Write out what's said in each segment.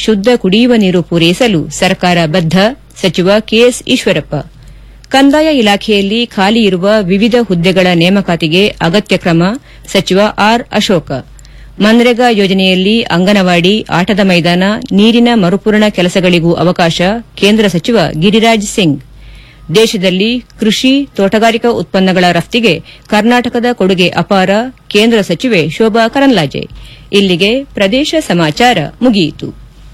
ಶುದ್ದ ಕುಡಿಯುವ ನೀರು ಪೂರೈಸಲು ಸರ್ಕಾರ ಬದ್ದ ಸಚಿವ ಕೆಎಸ್ ಈಶ್ವರಪ್ಪ ಕಂದಾಯ ಇಲಾಖೆಯಲ್ಲಿ ಖಾಲಿ ಇರುವ ವಿವಿಧ ಹುದ್ದೆಗಳ ನೇಮಕಾತಿಗೆ ಅಗತ್ಯ ಕ್ರಮ ಸಚಿವ ಆರ್ ಅಶೋಕ ಮನ್ರೇಗಾ ಯೋಜನೆಯಲ್ಲಿ ಅಂಗನವಾಡಿ ಆಟದ ಮೈದಾನ ನೀರಿನ ಮರುಪೂರಣ ಕೆಲಸಗಳಿಗೂ ಅವಕಾಶ ಕೇಂದ್ರ ಸಚಿವ ಗಿರಿರಾಜ್ ಸಿಂಗ್ ದೇಶದಲ್ಲಿ ಕೃಷಿ ತೋಟಗಾರಿಕಾ ಉತ್ಪನ್ನಗಳ ರಫ್ತಿಗೆ ಕರ್ನಾಟಕದ ಕೊಡುಗೆ ಅಪಾರ ಕೇಂದ್ರ ಸಚಿವೆ ಶೋಭಾ ಕರಂದ್ಲಾಜೆ ಇಲ್ಲಿಗೆ ಪ್ರದೇಶ ಸಮಾಚಾರ ಮುಗಿಯಿತು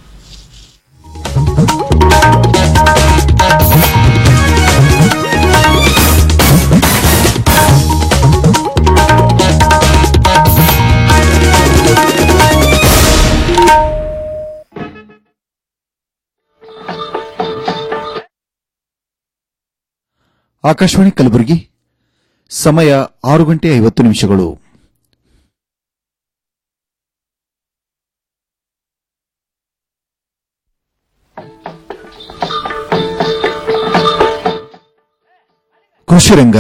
ಆಕಾಶವಾಣಿ ಕಲಬುರಗಿ ಸಮಯ ಆರು ಗಂಟೆ ಐವತ್ತು ನಿಮಿಷಗಳು ಕೃಷಿ ರಂಗ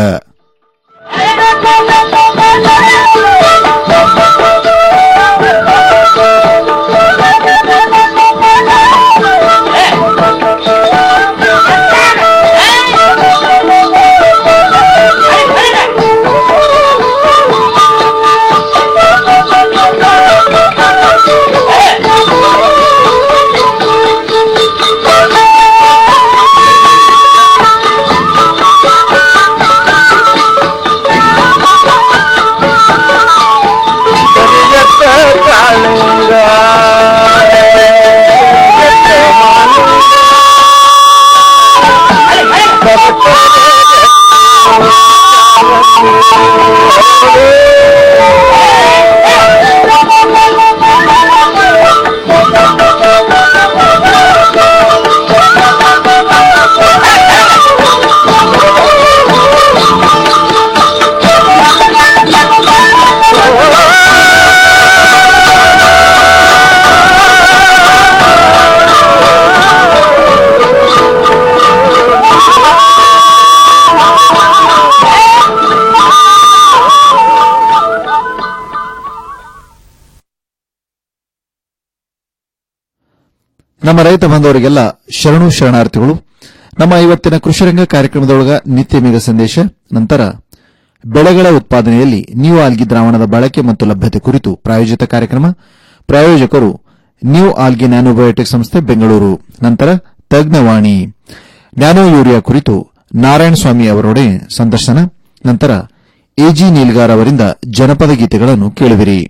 ನಮ್ಮ ರೈತ ಬಾಂಧವರಿಗೆಲ್ಲ ಶರಣು ಶರಣಾರ್ಥಿಗಳು ನಮ್ಮ ಇವತ್ತಿನ ಕೃಷಿರಂಗ ಕಾರ್ಯಕ್ರಮದೊಳಗ ನಿತ್ಯ ಮೇಘ ಸಂದೇಶ ನಂತರ ಬೆಳೆಗಳ ಉತ್ಪಾದನೆಯಲ್ಲಿ ನ್ಯೂ ಆಲ್ಗಿ ದ್ರಾವಣದ ಬಳಕೆ ಮತ್ತು ಲಭ್ಯತೆ ಕುರಿತು ಪ್ರಾಯೋಜಿತ ಕಾರ್ಯಕ್ರಮ ಪ್ರಾಯೋಜಕರು ನ್ಯೂ ಆಲ್ಗಿ ನ್ಯಾನೋಬಯೋಟಿಕ್ ಸಂಸ್ಥೆ ಬೆಂಗಳೂರು ನಂತರ ತಜ್ಞವಾಣಿ ನ್ಯಾನೋ ಯೂರಿಯಾ ಕುರಿತು ನಾರಾಯಣ ಸ್ವಾಮಿ ಅವರೊಡನೆ ಸಂದರ್ಶನ ನಂತರ ಎಜಿ ನೀಲ್ಗಾರ್ ಅವರಿಂದ ಜನಪದ ಗೀತೆಗಳನ್ನು ಕೇಳುವಿರಿ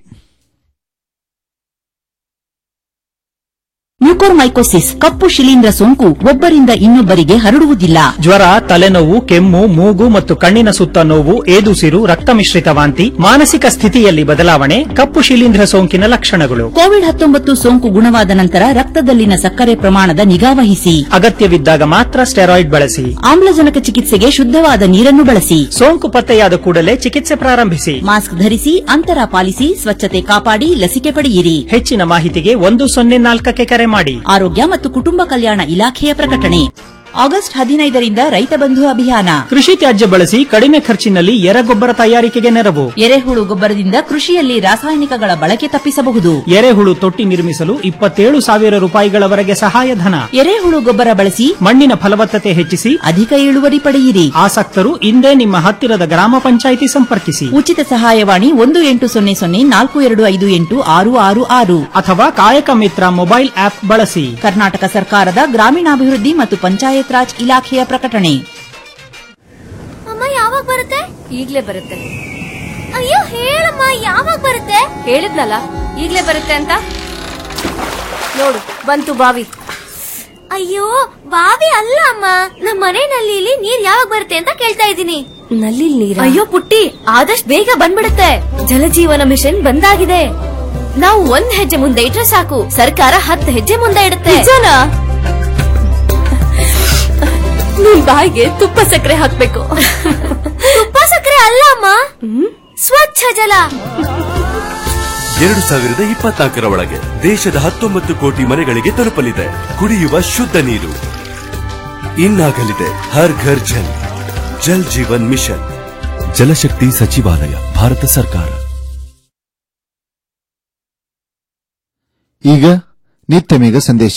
ಮ್ಯೂಕೋರ್ಮೈಕೋಸಿಸ್ ಕಪ್ಪು ಶಿಲೀಂಧ್ರ ಸೋಂಕು ಒಬ್ಬರಿಂದ ಇನ್ನೊಬ್ಬರಿಗೆ ಹರಡುವುದಿಲ್ಲ ಜ್ವರ ತಲೆನೋವು ಕೆಮ್ಮು ಮೂಗು ಮತ್ತು ಕಣ್ಣಿನ ಸುತ್ತ ನೋವು ಏದುಸಿರು ರಕ್ತ ಮಿಶ್ರಿತ ವಾಂತಿ ಮಾನಸಿಕ ಸ್ಥಿತಿಯಲ್ಲಿ ಬದಲಾವಣೆ ಕಪ್ಪು ಶಿಲೀಂಧ್ರ ಸೋಂಕಿನ ಲಕ್ಷಣಗಳು ಕೋವಿಡ್ ಹತ್ತೊಂಬತ್ತು ಸೋಂಕು ಗುಣವಾದ ನಂತರ ರಕ್ತದಲ್ಲಿನ ಸಕ್ಕರೆ ಪ್ರಮಾಣದ ನಿಗಾವಹಿಸಿ ಅಗತ್ಯವಿದ್ದಾಗ ಮಾತ್ರ ಸ್ಟೆರಾಯ್ಡ್ ಬಳಸಿ ಆಮ್ಲಜನಕ ಚಿಕಿತ್ಸೆಗೆ ಶುದ್ಧವಾದ ನೀರನ್ನು ಬಳಸಿ ಸೋಂಕು ಪತ್ತೆಯಾದ ಕೂಡಲೇ ಚಿಕಿತ್ಸೆ ಪ್ರಾರಂಭಿಸಿ ಮಾಸ್ಕ್ ಧರಿಸಿ ಅಂತರ ಪಾಲಿಸಿ ಸ್ವಚ್ಛತೆ ಕಾಪಾಡಿ ಲಸಿಕೆ ಪಡೆಯಿರಿ ಹೆಚ್ಚಿನ ಮಾಹಿತಿಗೆ ಒಂದು ಸೊನ್ನೆ ನಾಲ್ಕಕ್ಕೆ ಕರೆ ಮಾಡಿ ಆರೋಗ್ಯ ಮತ್ತು ಕುಟುಂಬ ಕಲ್ಯಾಣ ಇಲಾಖೆಯ ಪ್ರಕಟಣೆ ಆಗಸ್ಟ್ ಹದಿನೈದರಿಂದ ರೈತ ಬಂಧು ಅಭಿಯಾನ ಕೃಷಿ ತ್ಯಾಜ್ಯ ಬಳಸಿ ಕಡಿಮೆ ಖರ್ಚಿನಲ್ಲಿ ಎರೆಗೊಬ್ಬರ ತಯಾರಿಕೆಗೆ ನೆರವು ಎರೆಹುಳು ಗೊಬ್ಬರದಿಂದ ಕೃಷಿಯಲ್ಲಿ ರಾಸಾಯನಿಕಗಳ ಬಳಕೆ ತಪ್ಪಿಸಬಹುದು ಎರೆಹುಳು ತೊಟ್ಟಿ ನಿರ್ಮಿಸಲು ಇಪ್ಪತ್ತೇಳು ಸಾವಿರ ರೂಪಾಯಿಗಳವರೆಗೆ ಸಹಾಯಧನ ಎರೆಹುಳು ಗೊಬ್ಬರ ಬಳಸಿ ಮಣ್ಣಿನ ಫಲವತ್ತತೆ ಹೆಚ್ಚಿಸಿ ಅಧಿಕ ಇಳುವರಿ ಪಡೆಯಿರಿ ಆಸಕ್ತರು ಇಂದೇ ನಿಮ್ಮ ಹತ್ತಿರದ ಗ್ರಾಮ ಪಂಚಾಯಿತಿ ಸಂಪರ್ಕಿಸಿ ಉಚಿತ ಸಹಾಯವಾಣಿ ಒಂದು ಎಂಟು ಸೊನ್ನೆ ಸೊನ್ನೆ ನಾಲ್ಕು ಎರಡು ಐದು ಎಂಟು ಆರು ಆರು ಆರು ಅಥವಾ ಕಾಯಕ ಮಿತ್ರ ಮೊಬೈಲ್ ಆಪ್ ಬಳಸಿ ಕರ್ನಾಟಕ ಸರ್ಕಾರದ ಗ್ರಾಮೀಣಾಭಿವೃದ್ಧಿ ಮತ್ತು ಪಂಚಾಯತ್ ರಾಜ್ ಇಲಾಖೆಯ ಪ್ರಕಟಣೆ ಅಮ್ಮ ಯಾವಾಗ ಬರುತ್ತೆ ಈಗ್ಲೇ ಬರುತ್ತೆ ಅಯ್ಯೋ ಹೇಳಮ್ಮ ಯಾವಾಗ ಬರುತ್ತೆ ಹೇಳಿದ್ನಲ್ಲ ಈಗ್ಲೇ ಬರುತ್ತೆ ಅಂತ ನೋಡು ಬಂತು ಬಾವಿ ಅಯ್ಯೋ ಬಾವಿ ಅಲ್ಲ ಅಮ್ಮ ನಮ್ಮ ಮನೆ ನಲ್ಲಿಲಿ ನೀರ್ ಯಾವಾಗ ಬರುತ್ತೆ ಅಂತ ಕೇಳ್ತಾ ಇದ್ದೀನಿ ನಲ್ಲಿ ನೀರ್ ಅಯ್ಯೋ ಪುಟ್ಟಿ ಆದಷ್ಟು ಬೇಗ ಬಂದ್ಬಿಡುತ್ತೆ ಜಲಜೀವನ ಮಿಷನ್ ಬಂದಾಗಿದೆ ನಾವು ಒಂದ್ ಹೆಜ್ಜೆ ಮುಂದೆ ಇಟ್ರೆ ಸಾಕು ಸರ್ಕಾರ ಹತ್ತು ಹೆಜ್ಜೆ ಮುಂದೆ ಇಡುತ್ತೆ ನಿನ್ ಬಾಯಿಗೆ ತುಪ್ಪ ಸಕ್ಕರೆ ಹಾಕ್ಬೇಕು ತುಪ್ಪ ಸಕ್ಕರೆ ಅಲ್ಲ ಅಮ್ಮ ಸ್ವಚ್ಛ ಜಲ ಎರಡು ಸಾವಿರದ ಇಪ್ಪತ್ನಾಲ್ಕರ ಒಳಗೆ ದೇಶದ ಹತ್ತೊಂಬತ್ತು ಕೋಟಿ ಮನೆಗಳಿಗೆ ತಲುಪಲಿದೆ ಕುಡಿಯುವ ಶುದ್ಧ ನೀರು ಇನ್ನಾಗಲಿದೆ ಹರ್ ಘರ್ ಜಲ್ ಜಲ್ ಜೀವನ್ ಮಿಷನ್ ಜಲಶಕ್ತಿ ಸಚಿವಾಲಯ ಭಾರತ ಸರ್ಕಾರ ಈಗ ನಿತ್ಯ ಮೇಘ ಸಂದೇಶ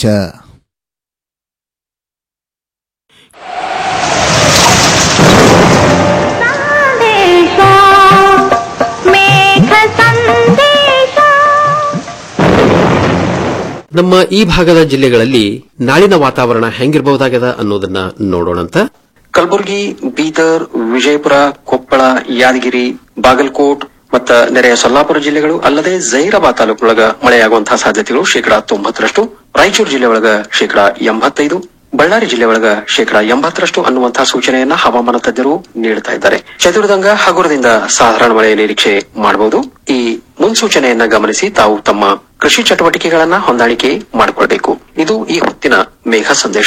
ನಮ್ಮ ಈ ಭಾಗದ ಜಿಲ್ಲೆಗಳಲ್ಲಿ ನಾಳಿನ ವಾತಾವರಣ ಹೆಂಗಿರಬಹುದಾಗದ ಅನ್ನೋದನ್ನ ನೋಡೋಣಂತ ಕಲಬುರಗಿ ಬೀದರ್ ವಿಜಯಪುರ ಕೊಪ್ಪಳ ಯಾದಗಿರಿ ಬಾಗಲಕೋಟ್ ಮತ್ತ ನೆರೆಯ ಸೊಲ್ಲಾಪುರ ಜಿಲ್ಲೆಗಳು ಅಲ್ಲದೆ ಜೈರಾಬಾದ್ ತಾಲೂಕೊಳಗ ಮಳೆಯಾಗುವಂತಹ ಸಾಧ್ಯತೆಗಳು ಶೇಕಡಾ ತೊಂಬತ್ತರಷ್ಟು ರಾಯಚೂರು ಜಿಲ್ಲೆ ಒಳಗ ಶೇಕಡಾ ಎಂಬತ್ತೈದು ಬಳ್ಳಾರಿ ಜಿಲ್ಲೆ ಒಳಗ ಶೇಕಡಾ ಎಂಬತ್ತರಷ್ಟು ಅನ್ನುವಂತಹ ಸೂಚನೆಯನ್ನ ಹವಾಮಾನ ತಜ್ಞರು ನೀಡುತ್ತಾ ಇದ್ದಾರೆ ಚತುರ್ದಂಗ ಹಗುರದಿಂದ ಸಾಧಾರಣ ಮಳೆ ನಿರೀಕ್ಷೆ ಮಾಡಬಹುದು ಈ ಮುನ್ಸೂಚನೆಯನ್ನ ಗಮನಿಸಿ ತಾವು ತಮ್ಮ ಕೃಷಿ ಚಟುವಟಿಕೆಗಳನ್ನ ಹೊಂದಾಣಿಕೆ ಮಾಡಿಕೊಳ್ಬೇಕು ಇದು ಈ ಹೊತ್ತಿನ ಮೇಘ ಸಂದೇಶ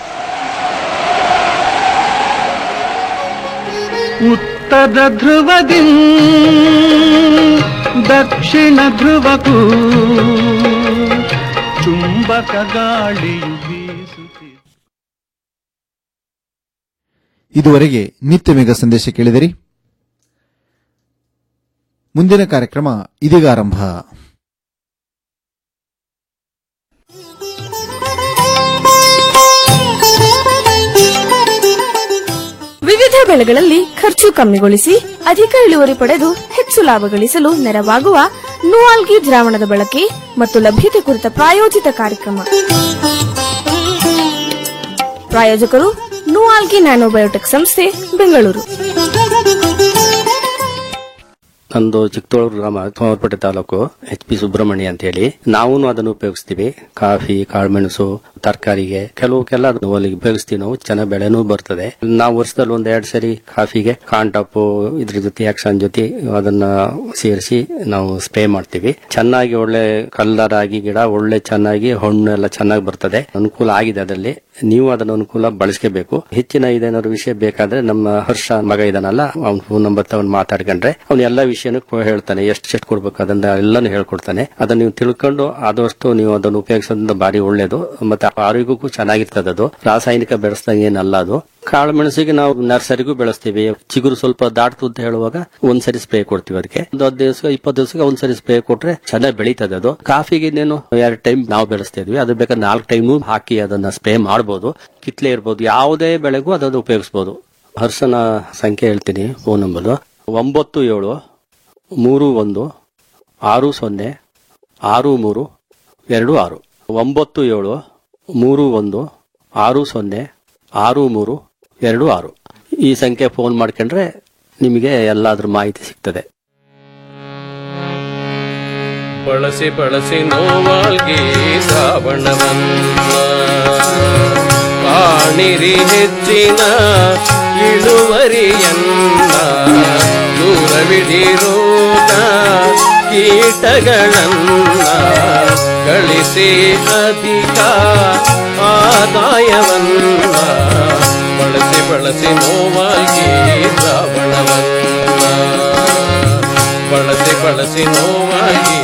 ಉತ್ತರ ಧ್ರುವದಿ ದಕ್ಷಿಣ ಧ್ರುವಕ್ಕೂ ಚುಂಬಕ ಗಾಳಿಯು ಬೀಸುತ್ತಿದೆ ಇದುವರೆಗೆ ನಿತ್ಯ ಮೇಘ ಸಂದೇಶ ಕೇಳಿದಿರಿ ಮುಂದಿನ ಕಾರ್ಯಕ್ರಮ ಇದೀಗ ಆರಂಭ ವಿವಿಧ ಬೆಳೆಗಳಲ್ಲಿ ಖರ್ಚು ಕಮ್ಮಿಗೊಳಿಸಿ ಅಧಿಕ ಇಳುವರಿ ಪಡೆದು ಹೆಚ್ಚು ಲಾಭ ಗಳಿಸಲು ನೆರವಾಗುವ ನೂಆಲ್ಗಿ ದ್ರಾವಣದ ಬಳಕೆ ಮತ್ತು ಲಭ್ಯತೆ ಕುರಿತ ಪ್ರಾಯೋಜಿತ ಕಾರ್ಯಕ್ರಮ ಪ್ರಾಯೋಜಕರು ನೂಆಲ್ಗಿ ನ್ಯಾನೋಬಯೋಟೆಕ್ ಸಂಸ್ಥೆ ಬೆಂಗಳೂರು ನಂದು ಚಿಕ್ಕತೋಳೂರು ಗ್ರಾಮ ಸೋಮವಾರಪೇಟೆ ತಾಲೂಕು ಎಚ್ ಪಿ ಸುಬ್ರಹ್ಮಣ್ಯ ಅಂತ ಹೇಳಿ ನಾವು ಅದನ್ನು ಉಪಯೋಗಿಸ್ತೀವಿ ಕಾಫಿ ಕಾಳುಮೆಣಸು ತರಕಾರಿಗೆ ಕೆಲವಕ್ಕೆಲ್ಲ ಅಲ್ಲಿ ಉಪಯೋಗಿಸ್ತೀವಿ ನಾವು ಚೆನ್ನಾಗಿ ಬೆಳೆನೂ ಬರ್ತದೆ ನಾವು ವರ್ಷದಲ್ಲಿ ಒಂದ್ ಎರಡ್ ಸರಿ ಕಾಫಿಗೆ ಕಾಂಟಾಪು ಇದ್ರ ಜೊತೆ ಆಕ್ಷನ್ ಜೊತೆ ಅದನ್ನ ಸೇರಿಸಿ ನಾವು ಸ್ಪ್ರೇ ಮಾಡ್ತೀವಿ ಚೆನ್ನಾಗಿ ಒಳ್ಳೆ ಕಲ್ಲರ್ ಆಗಿ ಗಿಡ ಒಳ್ಳೆ ಚೆನ್ನಾಗಿ ಹಣ್ಣು ಎಲ್ಲ ಚೆನ್ನಾಗಿ ಬರ್ತದೆ ಅನುಕೂಲ ಆಗಿದೆ ಅದರಲ್ಲಿ ನೀವು ಅದನ್ನ ಅನುಕೂಲ ಬಳಸ್ಕೋಬೇಕು ಹೆಚ್ಚಿನ ಇದೇನಾದ್ರು ವಿಷಯ ಬೇಕಾದ್ರೆ ನಮ್ಮ ಹರ್ಷ ಮಗ ಇದಾನಲ್ಲ ಅವ್ನ ಫೋನ್ ನಂಬರ್ ತಗೊಂಡು ಮಾತಾಡ್ಕೊಂಡ್ರೆ ಅವ್ನು ಎಲ್ಲಾ ವಿಷಯನೂ ಕೊ- ಹೇಳ್ತಾನೆ ಎಷ್ಟು ಎಷ್ಟು ಕೊಡ್ಬೇಕು ಅದನ್ನ ಎಲ್ಲಾನು ಹೇಳ್ಕೊಡ್ತಾನೆ ಅದನ್ನ ನೀವು ತಿಳ್ಕೊಂಡು ಆದಷ್ಟು ನೀವು ಅದನ್ನು ಉಪಯೋಗಿಸೋದ್ರಿಂದ ಬಾರಿ ಒಳ್ಳೇದು ಮತ್ತೆ ಆರೋಗ್ಯಕ್ಕೂ ಚೆನ್ನಾಗಿರ್ತದೆ ಅದು ರಾಸಾಯನಿಕ ಬೆಳೆಸ್ದಂಗೆ ಏನಲ್ಲ ಅದು ಕಾಳು ಮೆಣಸಿಗೆ ನಾವು ನರ್ಸರಿಗೂ ಬೆಳೆಸ್ತೀವಿ ಚಿಗುರು ಸ್ವಲ್ಪ ದಾಟ್ತು ಅಂತ ಹೇಳುವಾಗ ಒಂದ್ಸರಿ ಸ್ಪ್ರೇ ಕೊಡ್ತೀವಿ ಅದಕ್ಕೆ ಒಂದು ಹತ್ತು ದಿವಸ ಇಪ್ಪತ್ತು ದಿವಸಕ್ಕೆ ಒಂದ್ಸರಿ ಸ್ಪ್ರೇ ಕೊಟ್ರೆ ಚೆನ್ನಾಗಿ ಬೆಳೀತದೆ ಅದು ಕಾಫಿಗೆ ಇನ್ನೇನು ಎರಡು ಟೈಮ್ ನಾವು ಬೆಳೆಸ್ತಾ ಇದ್ವಿ ಅದು ಬೇಕಾದ್ರೆ ನಾಲ್ಕು ಟೈಮು ಹಾಕಿ ಅದನ್ನ ಸ್ಪ್ರೇ ಮಾಡಬಹುದು ಕಿತ್ಲೆ ಇರ್ಬೋದು ಯಾವುದೇ ಬೆಳೆಗೂ ಅದನ್ನು ಉಪಯೋಗಿಸಬಹುದು ಹರ್ಷನ ಸಂಖ್ಯೆ ಹೇಳ್ತೀನಿ ಫೋನ್ ನಂಬರ್ ಒಂಬತ್ತು ಏಳು ಮೂರು ಒಂದು ಆರು ಸೊನ್ನೆ ಆರು ಮೂರು ಎರಡು ಆರು ಒಂಬತ್ತು ಏಳು ಮೂರು ಒಂದು ಆರು ಸೊನ್ನೆ ಆರು ಮೂರು ಎರಡು ಆರು ಈ ಸಂಖ್ಯೆ ಫೋನ್ ಮಾಡ್ಕೊಂಡ್ರೆ ನಿಮಗೆ ಎಲ್ಲಾದ್ರ ಮಾಹಿತಿ ಸಿಗ್ತದೆ ಬಳಸಿ ಬಳಸಿ ನೋವಾಲ್ಗಿ ಶ್ರಾವಣವನ್ನ ಕಾಣಿರಿ ಹೆಚ್ಚಿನ ಇಳುವರಿಯನ್ನ ದೂರವಿಡಿ ರೋಗ ಕೀಟಗಳನ್ನ ಗಳಿಸಿ ಅಧಿಕ ಆದಾಯವನ್ನ ಬಳಸಿ ಬಳಸಿ ನೋವಾಗಿ ಶ್ರಾವಣವನ್ನ ಬಳಸಿ ಬಳಸಿ ನೋವಾಗಿ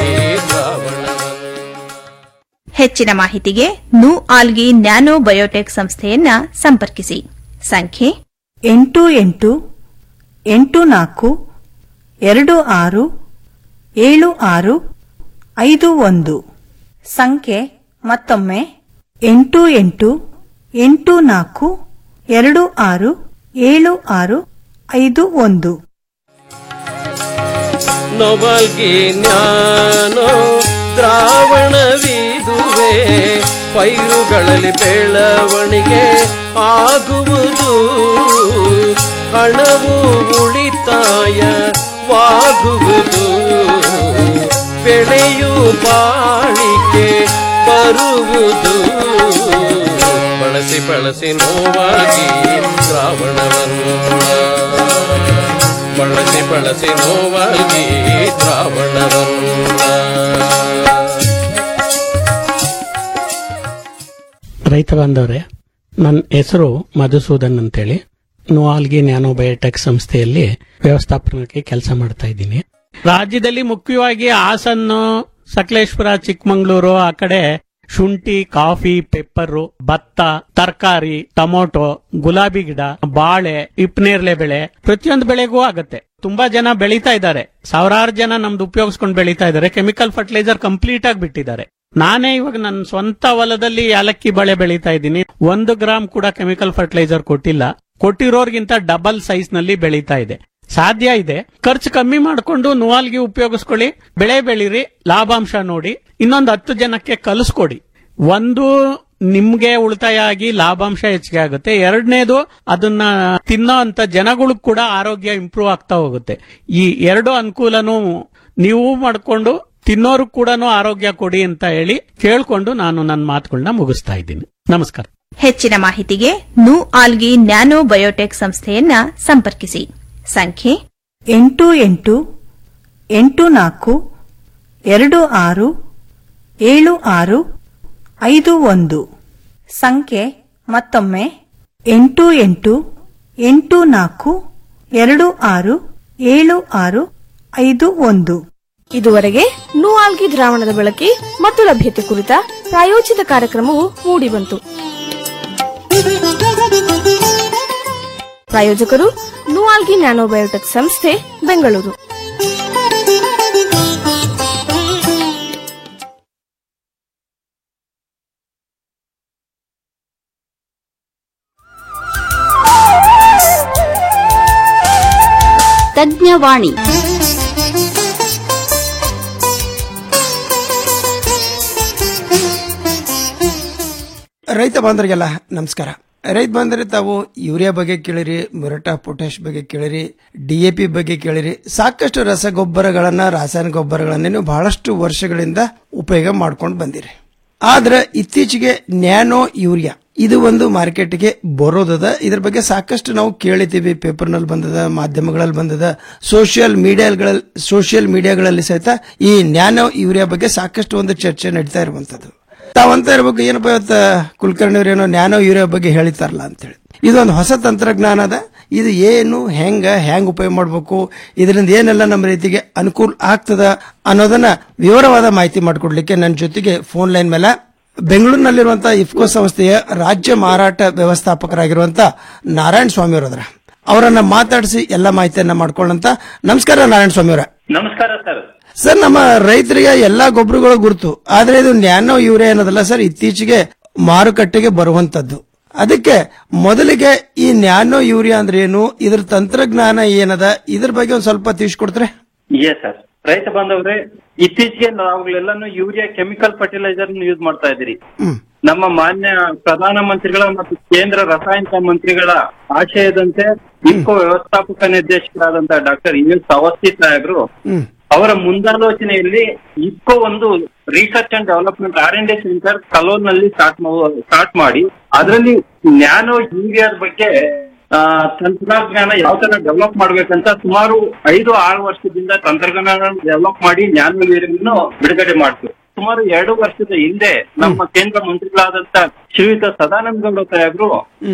ಹೆಚ್ಚಿನ ಮಾಹಿತಿಗೆ ನು ಆಲ್ಗಿ ನ್ಯಾನೋ ಬಯೋಟೆಕ್ ಸಂಸ್ಥೆಯನ್ನ ಸಂಪರ್ಕಿಸಿ ಸಂಖ್ಯೆ ಎಂಟು ಎಂಟು ಎಂಟು ನಾಲ್ಕು ಎರಡು ಆರು ಏಳು ಆರು ಐದು ಒಂದು ಸಂಖ್ಯೆ ಮತ್ತೊಮ್ಮೆ ಎಂಟು ಎಂಟು ಎಂಟು ನಾಲ್ಕು ಎರಡು ಆರು ಏಳು ಆರು ಐದು ಒಂದು ನೊಬಲ್ಗಿ ಜ್ಞಾನೋ ದ್ರಾವಣವಿದುವೆ ಪೈರುಗಳಲ್ಲಿ ಬೆಳವಣಿಗೆ ಆಗುವುದು ಹಣವು ಉಳಿತಾಯವಾಗುವುದು ಬೆಳೆಯು ಬಾಳಿಕೆ ಬರುವುದು ಬಳಸಿ ಬಳಸಿ ನೋವಾಗಿ ಶ್ರಾವಣವನ್ನು ಬಳಸಿ ಬಳಸಿ ನೋವಾಗಿ ರೈತ ಬಾಂಧವ್ರೆ ನನ್ನ ಹೆಸರು ಮಧುಸೂದನ್ ಅಂತೇಳಿ ನೋಆಲ್ಗಿ ನ್ಯಾನೋಬಯೋಟೆಕ್ ಸಂಸ್ಥೆಯಲ್ಲಿ ವ್ಯವಸ್ಥಾಪನಕ್ಕೆ ಕೆಲಸ ಮಾಡ್ತಾ ಇದ್ದೀನಿ ರಾಜ್ಯದಲ್ಲಿ ಮುಖ್ಯವಾಗಿ ಹಾಸನ್ನು ಸಕಲೇಶ್ಪುರ ಚಿಕ್ಕಮಂಗ್ಳೂರು ಆ ಕಡೆ ಶುಂಠಿ ಕಾಫಿ ಪೆಪ್ಪರು ಭತ್ತ ತರಕಾರಿ ಟೊಮೊಟೊ ಗುಲಾಬಿ ಗಿಡ ಬಾಳೆ ಇಪ್ನೇರ್ಲೆ ಬೆಳೆ ಪ್ರತಿಯೊಂದು ಬೆಳೆಗೂ ಆಗತ್ತೆ ತುಂಬಾ ಜನ ಬೆಳೀತಾ ಇದ್ದಾರೆ ಸಾವಿರಾರು ಜನ ನಮ್ದು ಉಪಯೋಗಿಸ್ಕೊಂಡು ಬೆಳೀತಾ ಇದ್ದಾರೆ ಕೆಮಿಕಲ್ ಫರ್ಟಿಲೈಸರ್ ಕಂಪ್ಲೀಟ್ ಆಗಿ ಬಿಟ್ಟಿದ್ದಾರೆ ನಾನೇ ಇವಾಗ ನನ್ನ ಸ್ವಂತ ಹೊಲದಲ್ಲಿ ಯಾಲಕ್ಕಿ ಬಳೆ ಬೆಳೀತಾ ಇದ್ದೀನಿ ಒಂದು ಗ್ರಾಮ್ ಕೂಡ ಕೆಮಿಕಲ್ ಫರ್ಟಿಲೈಸರ್ ಕೊಟ್ಟಿಲ್ಲ ಕೊಟ್ಟಿರೋರ್ಗಿಂತ ಡಬಲ್ ಸೈಜ್ ನಲ್ಲಿ ಬೆಳೀತಾ ಇದೆ ಸಾಧ್ಯ ಇದೆ ಖರ್ಚು ಕಮ್ಮಿ ಮಾಡಿಕೊಂಡು ನುವಾಲ್ಗಿ ಉಪಯೋಗಿಸ್ಕೊಳ್ಳಿ ಬೆಳೆ ಬೆಳೀರಿ ಲಾಭಾಂಶ ನೋಡಿ ಇನ್ನೊಂದು ಹತ್ತು ಜನಕ್ಕೆ ಕಲಿಸ್ಕೊಡಿ ಒಂದು ನಿಮ್ಗೆ ಉಳಿತಾಯ ಆಗಿ ಲಾಭಾಂಶ ಹೆಚ್ಚಿಗೆ ಆಗುತ್ತೆ ಎರಡನೇದು ಅದನ್ನ ತಿನ್ನೋ ಅಂತ ಜನಗಳು ಕೂಡ ಆರೋಗ್ಯ ಇಂಪ್ರೂವ್ ಆಗ್ತಾ ಹೋಗುತ್ತೆ ಈ ಎರಡು ಅನುಕೂಲನೂ ನೀವು ಮಾಡ್ಕೊಂಡು ತಿನ್ನೋರು ಕೂಡ ಆರೋಗ್ಯ ಕೊಡಿ ಅಂತ ಹೇಳಿ ಕೇಳ್ಕೊಂಡು ನಾನು ನನ್ನ ಮಾತುಗಳನ್ನ ಮುಗಿಸ್ತಾ ಇದ್ದೀನಿ ನಮಸ್ಕಾರ ಹೆಚ್ಚಿನ ಮಾಹಿತಿಗೆ ನು ಆಲ್ಗಿ ನ್ಯಾನೋ ಬಯೋಟೆಕ್ ಸಂಸ್ಥೆಯನ್ನ ಸಂಪರ್ಕಿಸಿ ಸಂಖ್ಯೆ ಎಂಟು ಎಂಟು ಎಂಟು ನಾಲ್ಕು ಎರಡು ಆರು ಏಳು ಆರು ಐದು ಒಂದು ಸಂಖ್ಯೆ ಮತ್ತೊಮ್ಮೆ ಎಂಟು ಎಂಟು ಎಂಟು ನಾಲ್ಕು ಎರಡು ಆರು ಏಳು ಆರು ಐದು ಒಂದು ಇದುವರೆಗೆ ನೂಆಲ್ಗಿ ದ್ರಾವಣದ ಬಳಕೆ ಮತ್ತು ಲಭ್ಯತೆ ಕುರಿತ ಪ್ರಾಯೋಜಿತ ಕಾರ್ಯಕ್ರಮವು ಮೂಡಿಬಂತು ಪ್ರಾಯೋಜಕರು ನೂಆಲ್ಗಿ ನ್ಯಾನೋಬಯೋಟೆಕ್ ಸಂಸ್ಥೆ ಬೆಂಗಳೂರು ತಜ್ಞವಾಣಿ ರೈತ ಬಾಂಧವರಿಗೆಲ್ಲ ನಮಸ್ಕಾರ ರೈತ ಬಾಂಧವರೇ ತಾವು ಯೂರಿಯಾ ಬಗ್ಗೆ ಕೇಳಿರಿ ಮುರಟಾ ಪೊಟ್ಯಾಶ್ ಬಗ್ಗೆ ಕೇಳಿರಿ ಡಿಎಪಿ ಬಗ್ಗೆ ಕೇಳಿರಿ ಸಾಕಷ್ಟು ರಸಗೊಬ್ಬರಗಳನ್ನ ರಾಸಾಯನಿಕ ಗೊಬ್ಬರಗಳನ್ನ ನೀವು ಬಹಳಷ್ಟು ವರ್ಷಗಳಿಂದ ಉಪಯೋಗ ಮಾಡ್ಕೊಂಡು ಬಂದಿರಿ ಆದ್ರೆ ಇತ್ತೀಚೆಗೆ ನ್ಯಾನೋ ಯೂರಿಯಾ ಇದು ಒಂದು ಮಾರ್ಕೆಟ್ಗೆ ಬರೋದದ ಇದ್ರ ಬಗ್ಗೆ ಸಾಕಷ್ಟು ನಾವು ಕೇಳಿದ್ದೀವಿ ಪೇಪರ್ನಲ್ಲಿ ಬಂದದ ಮಾಧ್ಯಮಗಳಲ್ಲಿ ಬಂದದ ಸೋಷಿಯಲ್ ಮೀಡಿಯಾಗಳಲ್ಲಿ ಸೋಷಿಯಲ್ ಮೀಡಿಯಾಗಳಲ್ಲಿ ಸಹಿತ ಈ ನ್ಯಾನೋ ಯೂರಿಯಾ ಬಗ್ಗೆ ಸಾಕಷ್ಟು ಒಂದು ಚರ್ಚೆ ನಡೀತಾ ಇರುವಂತದ್ದು ತಾವಂತ ಇರ್ಬೇಕು ಏನಪ್ಪ ಇವತ್ತ ಕುಲಕರ್ಣಿ ಏನೋ ನ್ಯಾನೋ ಯೂರಿಯಾ ಬಗ್ಗೆ ಹೇಳಿತಾರಲ್ಲ ಅಂತೇಳಿ ಇದೊಂದು ಹೊಸ ತಂತ್ರಜ್ಞಾನ ಅದ ಇದು ಏನು ಹೆಂಗ ಹೆಂಗ್ ಉಪಯೋಗ ಮಾಡಬೇಕು ಇದರಿಂದ ಏನೆಲ್ಲ ನಮ್ಮ ರೀತಿಗೆ ಅನುಕೂಲ ಆಗ್ತದ ಅನ್ನೋದನ್ನ ವಿವರವಾದ ಮಾಹಿತಿ ಮಾಡಿಕೊಡ್ಲಿಕ್ಕೆ ನನ್ನ ಜೊತೆಗೆ ಫೋನ್ ಲೈನ್ ಮೇಲೆ ಬೆಂಗಳೂರಿನಲ್ಲಿರುವಂತಹ ಇಫ್ಕೋ ಸಂಸ್ಥೆಯ ರಾಜ್ಯ ಮಾರಾಟ ವ್ಯವಸ್ಥಾಪಕರಾಗಿರುವಂತ ನಾರಾಯಣ ಸ್ವಾಮಿ ಅವರದ್ರ ಅವರನ್ನ ಮಾತಾಡಿಸಿ ಎಲ್ಲ ಮಾಹಿತಿಯನ್ನ ಮಾಡ್ಕೊಳ್ಳಂತ ನಮಸ್ಕಾರ ನಾರಾಯಣ ಸ್ವಾಮಿ ಅವರ ನಮಸ್ಕಾರ ಸರ್ ಸರ್ ನಮ್ಮ ರೈತರಿಗೆ ಎಲ್ಲಾ ಗೊಬ್ಬರಗಳು ಗುರುತು ಆದ್ರೆ ಇದು ನ್ಯಾನೋ ಯೂರಿಯಾ ಅನ್ನೋದಲ್ಲ ಸರ್ ಇತ್ತೀಚೆಗೆ ಮಾರುಕಟ್ಟೆಗೆ ಬರುವಂತದ್ದು ಅದಕ್ಕೆ ಮೊದಲಿಗೆ ಈ ನ್ಯಾನೋ ಯೂರಿಯಾ ಅಂದ್ರೆ ಏನು ಇದ್ರ ತಂತ್ರಜ್ಞಾನ ಏನದ ಇದ್ರ ಬಗ್ಗೆ ಒಂದ್ ಸ್ವಲ್ಪ ತಿಳಿಸ್ಕೊಡ್ತಾರೆ ಎಸ್ ಸರ್ ರೈತ ಬಾಂಧವ್ರೆ ಇತ್ತೀಚೆಗೆ ನಾವುಗಳೆಲ್ಲಾನು ಯೂರಿಯಾ ಕೆಮಿಕಲ್ ಫರ್ಟಿಲೈಸರ್ ಯೂಸ್ ಮಾಡ್ತಾ ಇದ್ದೀರಿ ನಮ್ಮ ಮಾನ್ಯ ಪ್ರಧಾನ ಮಂತ್ರಿಗಳ ಮತ್ತು ಕೇಂದ್ರ ರಾಸಾಯನಿಕ ಮಂತ್ರಿಗಳ ಆಶಯದಂತೆ ಇಫ್ಕೋ ವ್ಯವಸ್ಥಾಪಕ ನಿರ್ದೇಶಕರಾದಂತಹ ಡಾಕ್ಟರ್ ಇ ಎಸ್ ಅವಸ್ಥಿ ಸಾಹೇಬ್ರು ಅವರ ಮುಂದಾಲೋಚನೆಯಲ್ಲಿ ಇಫ್ಕೋ ಒಂದು research and development R N D centre Kalol ನಲ್ಲಿ ಸ್ಟಾರ್ಟ್ ಸ್ಟಾರ್ಟ್ ಮಾಡಿ ಅದರಲ್ಲಿ ನ್ಯಾನೋ ಯೂರಿಯಾದ ಬಗ್ಗೆ ಆ, ತಂತ್ರಜ್ಞಾನ ಯಾವ ತರ ಡೆವಲಪ್ ಮಾಡ್ಬೇಕಂತ ಸುಮಾರು ಐದು ಆರು ವರ್ಷದಿಂದ ತಂತ್ರಜ್ಞಾನ ಡೆವಲಪ್ ಮಾಡಿ ನ್ಯಾನೋ ಯೂರಿಯನ್ನು ಬಿಡುಗಡೆ ಮಾಡ್ತೀವಿ ಸುಮಾರು ಎರಡು ವರ್ಷದ ಹಿಂದೆ ನಮ್ಮ ಕೇಂದ್ರ ಮಂತ್ರಿಗಳಾದಂತ ಶ್ರೀಯುತ ಸದಾನಂದ ಗೌಡ ಸಾಹೇಬ್ರು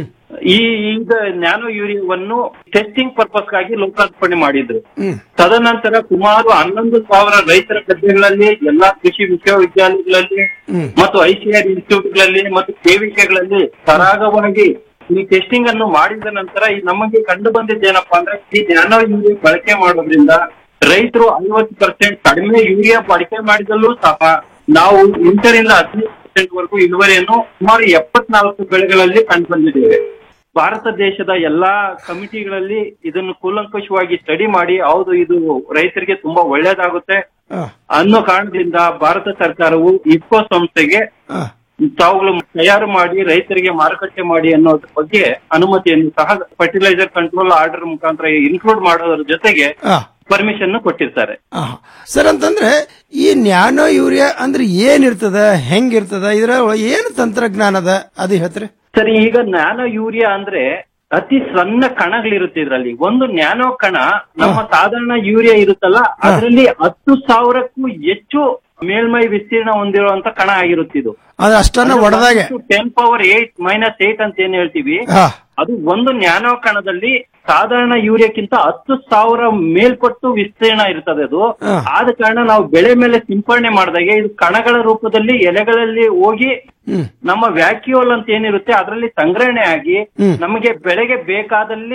ಈ ಈಗ ನ್ಯಾನೋ ಯೂರಿಯಾವನ್ನು ಟೆಸ್ಟಿಂಗ್ ಪರ್ಪಸ್ಗಾಗಿ ಲೋಕಾರ್ಪಣೆ ಮಾಡಿದ್ರು ತದನಂತರ ಸುಮಾರು ಹನ್ನೊಂದು ಸಾವಿರ ರೈತರ ಗದ್ದೆಗಳಲ್ಲಿ ಎಲ್ಲಾ ಕೃಷಿ ವಿಶ್ವವಿದ್ಯಾಲಯಗಳಲ್ಲಿ ಮತ್ತು ಐಸಿಆರ್ ಇನ್ಸ್ಟಿಟ್ಯೂಟ್ಗಳಲ್ಲಿ ಮತ್ತು ಕೆವಿಕೆಗಳಲ್ಲಿ ಸರಾಗವಾಗಿ ಈ ಟೆಸ್ಟಿಂಗ್ ಅನ್ನು ಮಾಡಿದ ನಂತರ ಈ ನಮಗೆ ಕಂಡು ಬಂದಿದ್ದೇನಪ್ಪಾ ಅಂದ್ರೆ ಈ ನ್ಯಾನೋ ಯೂರಿಯಾ ಬಳಕೆ ಮಾಡೋದ್ರಿಂದ ರೈತರು ಐವತ್ತು ಪರ್ಸೆಂಟ್ ಕಡಿಮೆ ಯೂರಿಯಾ ಬಳಕೆ ಮಾಡಿದಲ್ಲೂ ಸಹ ನಾವು ಎಂಟರಿಂದ ಹದಿನೈದು ಪರ್ಸೆಂಟ್ ವರೆಗೂ ಇಳುವರಿಯನ್ನು ಸುಮಾರು ಎಪ್ಪತ್ನಾಲ್ಕು ಬೆಳೆಗಳಲ್ಲಿ ಕಂಡು ಬಂದಿದ್ದೇವೆ ಭಾರತ ದೇಶದ ಎಲ್ಲಾ ಕಮಿಟಿಗಳಲ್ಲಿ ಇದನ್ನು ಕೂಲಂಕಷವಾಗಿ ಸ್ಟಡಿ ಮಾಡಿ ಹೌದು ಇದು ರೈತರಿಗೆ ತುಂಬಾ ಒಳ್ಳೇದಾಗುತ್ತೆ ಅನ್ನೋ ಕಾರಣದಿಂದ ಭಾರತ ಸರ್ಕಾರವು ಇಫ್ಕೋ ಸಂಸ್ಥೆಗೆ ತಾವುಗಳು ತಯಾರು ಮಾಡಿ ರೈತರಿಗೆ ಮಾರುಕಟ್ಟೆ ಮಾಡಿ ಅನ್ನೋದ್ರ ಬಗ್ಗೆ ಅನುಮತಿಯನ್ನು ಸಹ ಫರ್ಟಿಲೈಸರ್ ಕಂಟ್ರೋಲ್ ಆರ್ಡರ್ ಮುಖಾಂತರ ಇನ್ಕ್ಲೂಡ್ ಮಾಡೋದ್ರ ಜೊತೆಗೆ ಪರ್ಮಿಷನ್ ಕೊಟ್ಟಿರ್ತಾರೆ ಸರ್ ಅಂತಂದ್ರೆ ಈ ನ್ಯಾನೋ ಯೂರಿಯಾ ಅಂದ್ರೆ ಏನಿರ್ತದ ಹೆಂಗಿರ್ತದ ಇದ್ರ ಒಳಗೆ ಏನು ತಂತ್ರಜ್ಞಾನ ಅದ ಅದು ಹೇಳ್ತಾರೆ ಸರಿ ಈಗ ನ್ಯಾನೋ ಯೂರಿಯಾ ಅಂದ್ರೆ ಅತಿ ಸಣ್ಣ ಕಣಗಳಿರುತ್ತೆ ಇದ್ರಲ್ಲಿ ಒಂದು ನ್ಯಾನೋ ಕಣ ನಮ್ಮ ಸಾಧಾರಣ ಯೂರಿಯಾ ಇರುತ್ತಲ್ಲ ಅದರಲ್ಲಿ ಹತ್ತು ಸಾವಿರಕ್ಕೂ ಹೆಚ್ಚು ಮೇಲ್ಮೈ ವಿಸ್ತೀರ್ಣ ಹೊಂದಿರುವಂತ ಕಣ ಆಗಿರುತ್ತೆ ಇದು ಅದು ಅಷ್ಟನ್ನ ಒಡೆದಾಗೆ ten power eight minus eight ಅಂತ ಏನ್ ಹೇಳ್ತೀವಿ ಹಾ. ಅದು ಒಂದು ನ್ಯಾನೋ ಕಣದಲ್ಲಿ ಸಾಧಾರಣ ಯೂರಿಯಾಕ್ಕಿಂತ ಹತ್ತು ಸಾವಿರ ಮೇಲ್ಪಟ್ಟು ವಿಸ್ತೀರ್ಣ ಇರ್ತದೆ ಅದು ಆದ ಕಾರಣ ನಾವು ಬೆಳೆ ಮೇಲೆ ಸಿಂಪರಣೆ ಮಾಡಿದಾಗೆ ಇದು ಕಣಗಳ ರೂಪದಲ್ಲಿ ಎಲೆಗಳಲ್ಲಿ ಹೋಗಿ ನಮ್ಮ ವ್ಯಾಕ್ಯೂಲ್ ಅಂತ ಏನಿರುತ್ತೆ ಅದರಲ್ಲಿ ಸಂಗ್ರಹಣೆ ಆಗಿ ನಮಗೆ ಬೆಳೆಗೆ ಬೇಕಾದಲ್ಲಿ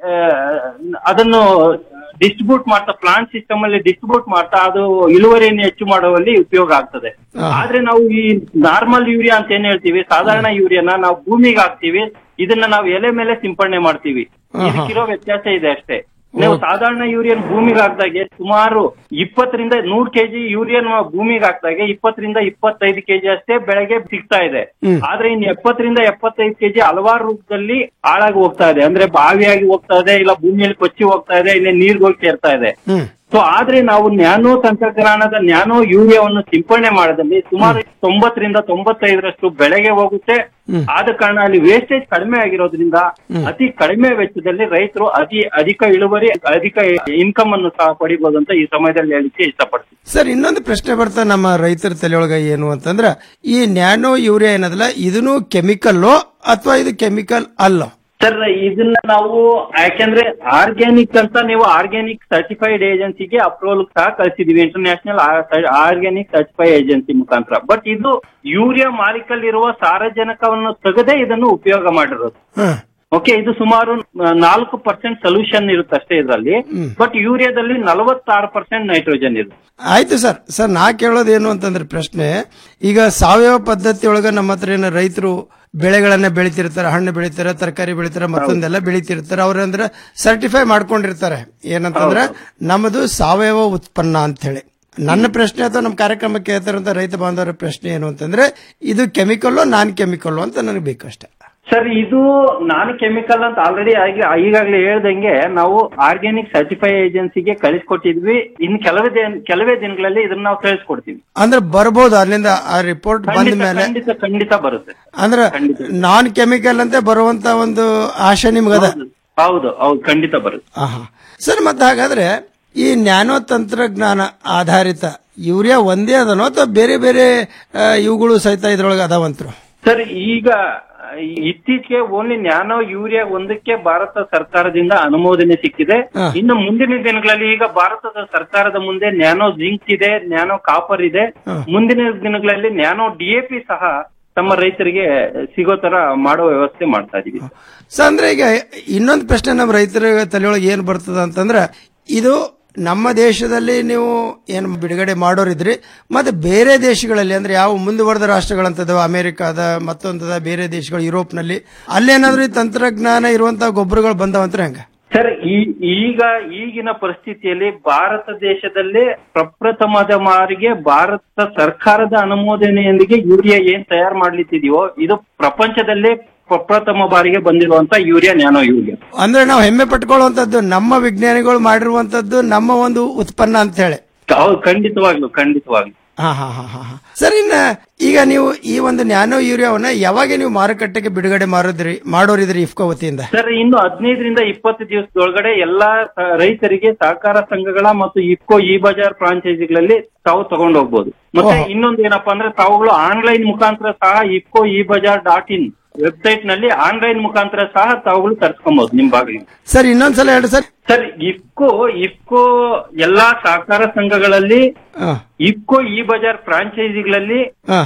ಆ, ಅದನ್ನು ಡಿಸ್ಟ್ರಿಬ್ಯೂಟ್ ಮಾಡ್ತಾ ಪ್ಲಾಂಟ್ ಸಿಸ್ಟಮ್ ಅಲ್ಲಿ ಡಿಸ್ಟ್ರಿಬ್ಯೂಟ್ ಮಾಡ್ತಾ ಅದು ಇಳುವರಿಯನ್ನು ಹೆಚ್ಚು ಮಾಡುವಲ್ಲಿ ಉಪಯೋಗ ಆಗ್ತದೆ ಆದ್ರೆ ನಾವು ಈ ನಾರ್ಮಲ್ ಯೂರಿಯಾ ಅಂತ ಏನ್ ಹೇಳ್ತೀವಿ ಸಾಧಾರಣ ಯೂರಿಯಾನ ನಾವು ಭೂಮಿಗೆ ಹಾಕ್ತಿವಿ ಇದನ್ನ ನಾವು ಎಲೆ ಮೇಲೆ ಸಿಂಪಡಣೆ ಮಾಡ್ತೀವಿ ಇದಕ್ಕಿರೋ ವ್ಯತ್ಯಾಸ ಇದೆ ಅಷ್ಟೇ ನೀವು ಸಾಧಾರಣ ಯೂರಿಯನ್ ಭೂಮಿಗೆ ಹಾಕಿದಾಗೆ ಸುಮಾರು ಇಪ್ಪತ್ತರಿಂದ ನೂರ್ ಕೆಜಿ ಯೂರಿಯನ್ ಭೂಮಿಗೆ ಹಾಕಿದಾಗೆ ಇಪ್ಪತ್ತರಿಂದ ಇಪ್ಪತ್ತೈದು ಕೆಜಿ ಅಷ್ಟೇ ಬೆಳೆಗೆ ಸಿಗ್ತಾ ಇದೆ ಆದ್ರೆ ಇನ್ನು ಎಪ್ಪತ್ತರಿಂದ ಎಪ್ಪತ್ತೈದು ಕೆಜಿ ಹಲವಾರು ರೂಪದಲ್ಲಿ ಹಾಳಾಗಿ ಹೋಗ್ತಾ ಇದೆ ಅಂದ್ರೆ ಬಾವಿಯಾಗಿ ಹೋಗ್ತಾ ಇದೆ ಇಲ್ಲ ಭೂಮಿಯಲ್ಲಿ ಕೊಚ್ಚಿ ಹೋಗ್ತಾ ಇದೆ ಇಲ್ಲ ನೀರ್ಗೆ ಹೋಗಿ ಸೇರ್ತಾ ಇದೆ ಸೊ ಆದ್ರೆ ನಾವು ನ್ಯಾನೋ ತಂತ್ರಜ್ಞಾನದ ನ್ಯಾನೋ ಯೂರಿಯಾವನ್ನು ಸಿಂಪಡಣೆ ಮಾಡದಲ್ಲಿ ಸುಮಾರು ತೊಂಬತ್ತರಿಂದ ತೊಂಬತ್ತೈದರಷ್ಟು ಬೆಳೆಗೆ ಹೋಗುತ್ತೆ ಆದ ಕಾರಣ ಅಲ್ಲಿ ವೇಸ್ಟೇಜ್ ಕಡಿಮೆ ಆಗಿರೋದ್ರಿಂದ ಅತಿ ಕಡಿಮೆ ವೆಚ್ಚದಲ್ಲಿ ರೈತರು ಅತಿ ಅಧಿಕ ಇಳುವರಿ ಅಧಿಕ ಇನ್ಕಮ್ ಅನ್ನು ಸಹ ಪಡಿಬಹುದು ಅಂತ ಈ ಸಮಯದಲ್ಲಿ ಹೇಳಿಕ್ಕೆ ಇಷ್ಟಪಡ್ತೀನಿ ಸರ್ ಇನ್ನೊಂದು ಪ್ರಶ್ನೆ ಬರ್ತಾ ನಮ್ಮ ರೈತರ ತಲೆಯೊಳಗ ಏನು ಅಂತಂದ್ರ ಈ ನ್ಯಾನೋ ಯೂರಿಯಾ ಏನದಲ್ಲ ಇದನ್ನು ಕೆಮಿಕಲ್ಲೋ ಅಥವಾ ಇದು ಕೆಮಿಕಲ್ ಅಲ್ಲೋ ಸರ್ ಇದನ್ನ ನಾವು ಯಾಕೆಂದ್ರೆ ಆರ್ಗ್ಯಾನಿಕ್ ಅಂತ ನೀವು ಆರ್ಗ್ಯಾನಿಕ್ ಸರ್ಟಿಫೈಡ್ ಏಜೆನ್ಸಿಗೆ ಅಪ್ರೂವಲ್ ಸಹ ಕಳಿಸಿದೀವಿ ಇಂಟರ್ನ್ಯಾಷನಲ್ ಆರ್ಗ್ಯಾನಿಕ್ ಸರ್ಟಿಫೈ ಏಜೆನ್ಸಿ ಮುಖಾಂತರ ಬಟ್ ಇದು ಯೂರಿಯಾ ಮಾಲಿಕಲ್ ಇರುವ ಸಾರಜನಕವನ್ನು ತೆಗೆದೇ ಇದನ್ನು ಉಪಯೋಗ ಮಾಡಿರೋದು ಓಕೆ ಇದು ಸುಮಾರು ಆ, ನಾಲ್ಕು ಪರ್ಸೆಂಟ್ ಸೊಲ್ಯೂಷನ್ ಇರುತ್ತೆ ಅಷ್ಟೇ ಇದರಲ್ಲಿ ಬಟ್ ಯೂರಿಯಾದಲ್ಲಿ ನಲವತ್ತಾರು ಪರ್ಸೆಂಟ್ ನೈಟ್ರೋಜನ್ ಇರುತ್ತೆ ಆಯ್ತು ಸರ್ ಸರ್ ನಾ ಕೇಳೋದು ಏನು ಅಂತಂದ್ರೆ ಪ್ರಶ್ನೆ ಈಗ ಸಾವಯವ ಪದ್ಧತಿ ಒಳಗ ನಮ್ಮ ಹತ್ರ ಏನು ರೈತರು ಬೆಳೆಗಳನ್ನ ಬೆಳಿತಿರ್ತಾರೆ ಹಣ್ಣು ಬೆಳಿತಾರೆ ತರಕಾರಿ ಬೆಳಿತಾರೆ ಮತ್ತೊಂದೆಲ್ಲ ಬೆಳಿತಿರ್ತಾರೆ ಅವ್ರಂದ್ರೆ ಸರ್ಟಿಫೈ ಮಾಡ್ಕೊಂಡಿರ್ತಾರೆ ಏನಂತಂದ್ರೆ ನಮ್ಮದು ಸಾವಯವ ಉತ್ಪನ್ನ ಅಂತ ಹೇಳಿ ನನ್ನ ಪ್ರಶ್ನೆ ಅಥವಾ ನಮ್ಮ ಕಾರ್ಯಕ್ರಮಕ್ಕೆ ಕೇಳ್ತಾರಂತ ರೈತ ಬಾಂಧವರ ಪ್ರಶ್ನೆ ಏನು ಅಂತಂದ್ರೆ ಇದು ಕೆಮಿಕಲ್ ನಾನ್ ಕೆಮಿಕಲ್ ಅಂತ ನನಗೆ ಬೇಕು ಅಷ್ಟೇ ಸರ್ ಇದು ನಾನ್ ಕೆಮಿಕಲ್ ಅಂತ ಆಲ್ರೆಡಿ ಈಗಾಗಲೇ ಹೇಳ್ದಂಗೆ ನಾವು ಆರ್ಗ್ಯಾನಿಕ್ ಸರ್ಟಿಫೈ ಏಜೆನ್ಸಿಗೆ ಕಳಿಸ್ಕೊಟ್ಟಿದ್ವಿ ಇನ್ ಕೆಲವೇ ದಿನ ಕೆಲವೇ ದಿನಗಳಲ್ಲಿ ಇದನ್ನ ನಾವು ಕಳಿಸ್ಕೊಡ್ತೀವಿ ಅಂದ್ರೆ ಬರ್ಬೋದು ಅಲ್ಲಿಂದ ಆ ರಿಪೋರ್ಟ್ ಬಂದ ಖಂಡಿತ ಮೇಲೆ ಖಂಡಿತ ಖಂಡಿತ ಬರುತ್ತೆ ಅಂದ್ರೆ ನಾನ್ ಕೆಮಿಕಲ್ ಅಂತ ಬರುವಂತ ಒಂದು ಆಶೆ ನಿಮ್ಗದ ಹೌದು ಹೌದು ಖಂಡಿತ ಬರುತ್ತೆ ಆಹಾ. ಸರ್ ಮತ್ತೆ ಹಾಗಾದ್ರೆ ಈ ನ್ಯಾನೋ ತಂತ್ರಜ್ಞಾನ ಆಧಾರಿತ ಯೂರಿಯಾ ಒಂದೇ ಅದನೋ ಅಥವಾ ಬೇರೆ ಬೇರೆ ಆ, ಇವುಗಳು ಸಹಿತ ಇದ್ರೊಳಗೆ ಅದಾವಂತರು ಸರ್ ಈಗ ಇತ್ತೀಚೆಗೆ ಓನ್ಲಿ ನ್ಯಾನೋ ಯೂರಿಯಾ ಒಂದಕ್ಕೆ ಭಾರತ ಸರ್ಕಾರದಿಂದ ಅನುಮೋದನೆ ಸಿಕ್ಕಿದೆ ಇನ್ನು ಮುಂದಿನ ದಿನಗಳಲ್ಲಿ ಈಗ ಭಾರತದ ಸರ್ಕಾರದ ಮುಂದೆ ನ್ಯಾನೋ ಜಿಂಕ್ ಇದೆ ನ್ಯಾನೋ ಕಾಪರ್ ಇದೆ ಮುಂದಿನ ದಿನಗಳಲ್ಲಿ ನ್ಯಾನೋ ಡಿಎಪಿ ಸಹ ತಮ್ಮ ರೈತರಿಗೆ ಸಿಗೋ ತರ ಮಾಡೋ ವ್ಯವಸ್ಥೆ ಮಾಡ್ತಾ ಇದೀವಿ ಸೊ ಅಂದ್ರೆ ಈಗ ಇನ್ನೊಂದು ಪ್ರಶ್ನೆ ನಮ್ಮ ರೈತರ ತಲೆಯೊಳಗೆ ಏನ್ ಬರ್ತದ ಅಂತಂದ್ರೆ ಇದು ನಮ್ಮ ದೇಶದಲ್ಲಿ ನೀವು ಏನು ಬಿಡುಗಡೆ ಮಾಡೋರಿದ್ರಿ ಮತ್ತೆ ಬೇರೆ ದೇಶಗಳಲ್ಲಿ ಅಂದ್ರೆ ಯಾವ ಮುಂದುವರೆದ ರಾಷ್ಟ್ರಗಳಂತದವ ಅಮೆರಿಕಾದ ಮತ್ತೊಂದದ ಬೇರೆ ದೇಶಗಳು ಯುರೋಪ್ನಲ್ಲಿ ಅಲ್ಲೇನಾದ್ರೂ ಈ ತಂತ್ರಜ್ಞಾನ ಇರುವಂತಹ ಗೊಬ್ಬರಗಳು ಬಂದವಂತ್ರ ಹೆಂಗ ಸರ್ ಈ ಈಗ ಈಗಿನ ಪರಿಸ್ಥಿತಿಯಲ್ಲಿ ಭಾರತ ದೇಶದಲ್ಲೇ ಪ್ರಪ್ರಥಮದ ಮಾರಿಗೆ ಭಾರತ ಸರ್ಕಾರದ ಅನುಮೋದನೆಯೊಂದಿಗೆ ಯೂರಿಯಾ ಏನ್ ತಯಾರು ಮಾಡ್ಲಿತ್ತಿದೀವೋ ಇದು ಪ್ರಪಂಚದಲ್ಲೇ ಪ್ರಪ್ರಥಮ ಬಾರಿಗೆ ಬಂದಿರುವಂತ ಯೂರಿಯಾ ನ್ಯಾನೋ ಯೂರಿಯಾ ಅಂದ್ರೆ ನಾವು ಹೆಮ್ಮೆ ಪಟ್ಕೊಳ್ಳುವಂತದ್ದು ನಮ್ಮ ವಿಜ್ಞಾನಿಗಳು ಮಾಡಿರುವಂತದ್ದು ನಮ್ಮ ಒಂದು ಉತ್ಪನ್ನ ಅಂತ ಹೇಳಿ ಹೌದು ಖಂಡಿತವಾಗ್ಲು ಖಂಡಿತವಾಗ್ಲು ಹಾ ಹಾ ಹಾ ಹಾ ಹಾ. ಸರ್ ಇನ್ನ ಈಗ ನೀವು ಈ ಒಂದು ನ್ಯಾನೋ ಯೂರಿಯಾವನ್ನ ಯಾವಾಗ ನೀವು ಮಾರುಕಟ್ಟೆಗೆ ಬಿಡುಗಡೆ ಮಾಡೋದ್ರಿ ಮಾಡೋರಿದ್ರಿ ಇಫ್ಕೋ ವತಿಯಿಂದ ಸರ್ ಇನ್ನು ಹದಿನೈದರಿಂದ ಇಪ್ಪತ್ತು ದಿವಸದೊಳಗಡೆ ಎಲ್ಲಾ ಸ- ರೈತರಿಗೆ ಸಹಕಾರ ಸಂಘಗಳ ಮತ್ತು ಇಫ್ಕೋ ಇ ಬಜಾರ್ ಫ್ರಾಂಚೈಸಿಗಳಲ್ಲಿ ತಾವು ತಗೊಂಡು ಹೋಗ್ಬೋದು ಮತ್ತೆ ಇನ್ನೊಂದು ಏನಪ್ಪಾ ಅಂದ್ರೆ ತಾವುಗಳು ಆನ್ಲೈನ್ ಮುಖಾಂತರ ಸಹ IFFCO E bazaar dot in website ನಲ್ಲಿ ಆನ್ಲೈನ್ ಮುಖಾಂತರ ಸಹ ತಾವುಗಳು ತರ್ಸ್ಕೊಬಹುದು ನಿಮ್ ಬಾಗಿಲಿಗೆ ಸರ್ ಇನ್ನೊಂದ್ಸಲ ಹೇಳಿ ಸರ್ ಸರ್ ಇಫ್ಕೋ ಇಫ್ಕೋ ಎಲ್ಲಾ ಸಹಕಾರ ಸಂಘಗಳಲ್ಲಿ ಇಫ್ಕೋ ಇ ಬಜಾರ್ ಫ್ರಾಂಚೈಸಿಗಳಲ್ಲಿ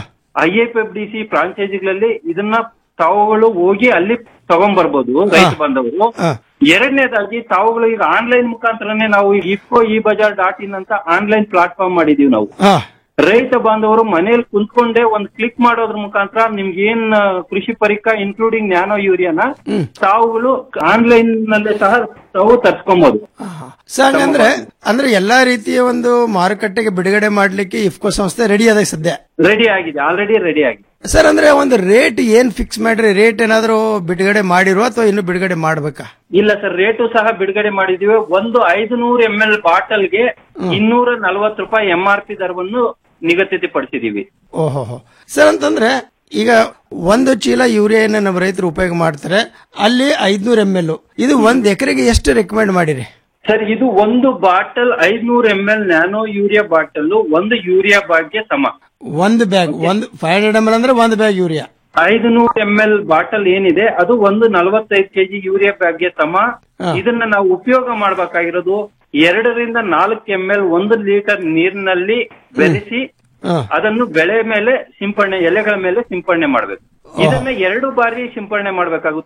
I F F D C ಫ್ರಾಂಚೈಸಿಗಳಲ್ಲಿ ಇದನ್ನ ತಾವುಗಳು ಹೋಗಿ ಅಲ್ಲಿ ತಗೊಂಡ್ಬರ್ಬೋದು ರೈತ ಬಾಂಧವರು ಎರಡನೇದಾಗಿ ತಾವುಗಳು ಈಗ ಆನ್ಲೈನ್ ಮುಖಾಂತರನೇ ನಾವು IFFCO E bazaar dot in ಅಂತ ಆನ್ಲೈನ್ ಪ್ಲಾಟ್ಫಾರ್ಮ್ ಮಾಡಿದೀವಿ ನಾವು ರೈತ ಬಾಂಧವರು ಮನೇಲಿ ಕುಂತ್ಕೊಂಡೇ ಒಂದ್ ಕ್ಲಿಕ್ ಮಾಡೋದ್ರ ಮುಖಾಂತರ ನಿಮ್ಗೆ ಏನ್ ಆ, ಕೃಷಿ ಪರಿಕ ಇನ್ಕ್ಲೂಡಿಂಗ್ ನ್ಯಾನೋ ಯೂರಿಯಾನ ತಾವುಗಳು ಆನ್ಲೈನ್ ನಲ್ಲೇ ಸಹ ತಾವು ತರ್ಸ್ಕೊಬಹುದು ಸರ್ ಅಂದ್ರೆ ಅಂದ್ರೆ ಎಲ್ಲಾ ರೀತಿಯ ಒಂದು ಮಾರುಕಟ್ಟೆಗೆ ಬಿಡುಗಡೆ ಮಾಡ್ಲಿಕ್ಕೆ ಇಫ್ಕೋ ಸಂಸ್ಥೆ ರೆಡಿ ಅದ ಸದ್ಯ ರೆಡಿ ಆಗಿದೆ ಆಲ್ರೆಡಿ ರೆಡಿ ಆಗಿದೆ ಸರ್ ಅಂದ್ರೆ ಒಂದು ರೇಟ್ ಏನ್ ಫಿಕ್ಸ್ ಮಾಡ್ರಿ ರೇಟ್ ಏನಾದ್ರು ಬಿಡುಗಡೆ ಮಾಡಿರೋ ಅಥವಾ ಇನ್ನು ಬಿಡುಗಡೆ ಮಾಡ್ಬೇಕಾ ಇಲ್ಲ ಸರ್ ರೇಟು ಸಹ ಬಿಡುಗಡೆ ಮಾಡಿದೀವಿ ಒಂದು ಐದು ನೂರು ಎಂ ಎಲ್ ಬಾಟಲ್ಗೆ ಇನ್ನೂರ ನಲವತ್ತು ರೂಪಾಯಿ ಎಂ ಆರ್ ಪಿ ದರವನ್ನು ನಿಗದಿತಪಡಿಸಿದೀವಿ ಓಹೋ ಸರ್ ಅಂತಂದ್ರೆ ಈಗ ಒಂದು ಚೀಲ ಯೂರಿಯಾನ ನಮ್ಮ ರೈತರು ಉಪಯೋಗ ಮಾಡ್ತಾರೆ ಅಲ್ಲಿ ಐದ್ನೂರ್ ಎಂ ಎಲ್ ಇದು ಒಂದ್ ಎಕರೆಗೆ ಎಷ್ಟು ರೆಕಮೆಂಡ್ ಮಾಡಿರಿ ಸರ್ ಇದು ಒಂದು ಬಾಟಲ್ ಐದ್ನೂರು M L nano urea bottle ಒಂದು ಯೂರಿಯಾ ಬ್ಯಾಗ್ಗೆ ಸಮ ಒಂದು ಬ್ಯಾಗ್ ಒಂದು ಫೈವ್ ಹಂಡ್ರೆಡ್ ಎಂ ಎಲ್ ಅಂದ್ರೆ ಒಂದು ಬ್ಯಾಗ್ ಯೂರಿಯಾ ಐದು ನೂರು ಎಂ ಎಲ್ ಬಾಟಲ್ ಏನಿದೆ ಅದು ಒಂದು ನಲವತ್ತೈದು ಕೆಜಿ ಯೂರಿಯಾ ಬ್ಯಾಗ್ಗೆ ಸಮ ಇದನ್ನ ನಾವು ಉಪಯೋಗ ಮಾಡಬೇಕಾಗಿರೋದು ಎರಡರಿಂದ ನಾಲ್ಕು ಎಂ ಎಲ್ ಒಂದು ಲೀಟರ್ ನೀರಿನಲ್ಲಿ ಬೆರೆಸಿ ಅದನ್ನು ಬೆಳೆ ಮೇಲೆ ಸಿಂಪಡಣೆ ಎಲೆಗಳ ಮೇಲೆ ಸಿಂಪಡಣೆ ಮಾಡಬೇಕು ಇದನ್ನ ಎರಡು ಬಾರಿ ಸಿಂಪಡಣೆ ಮಾಡಬೇಕಾಗುತ್ತೆ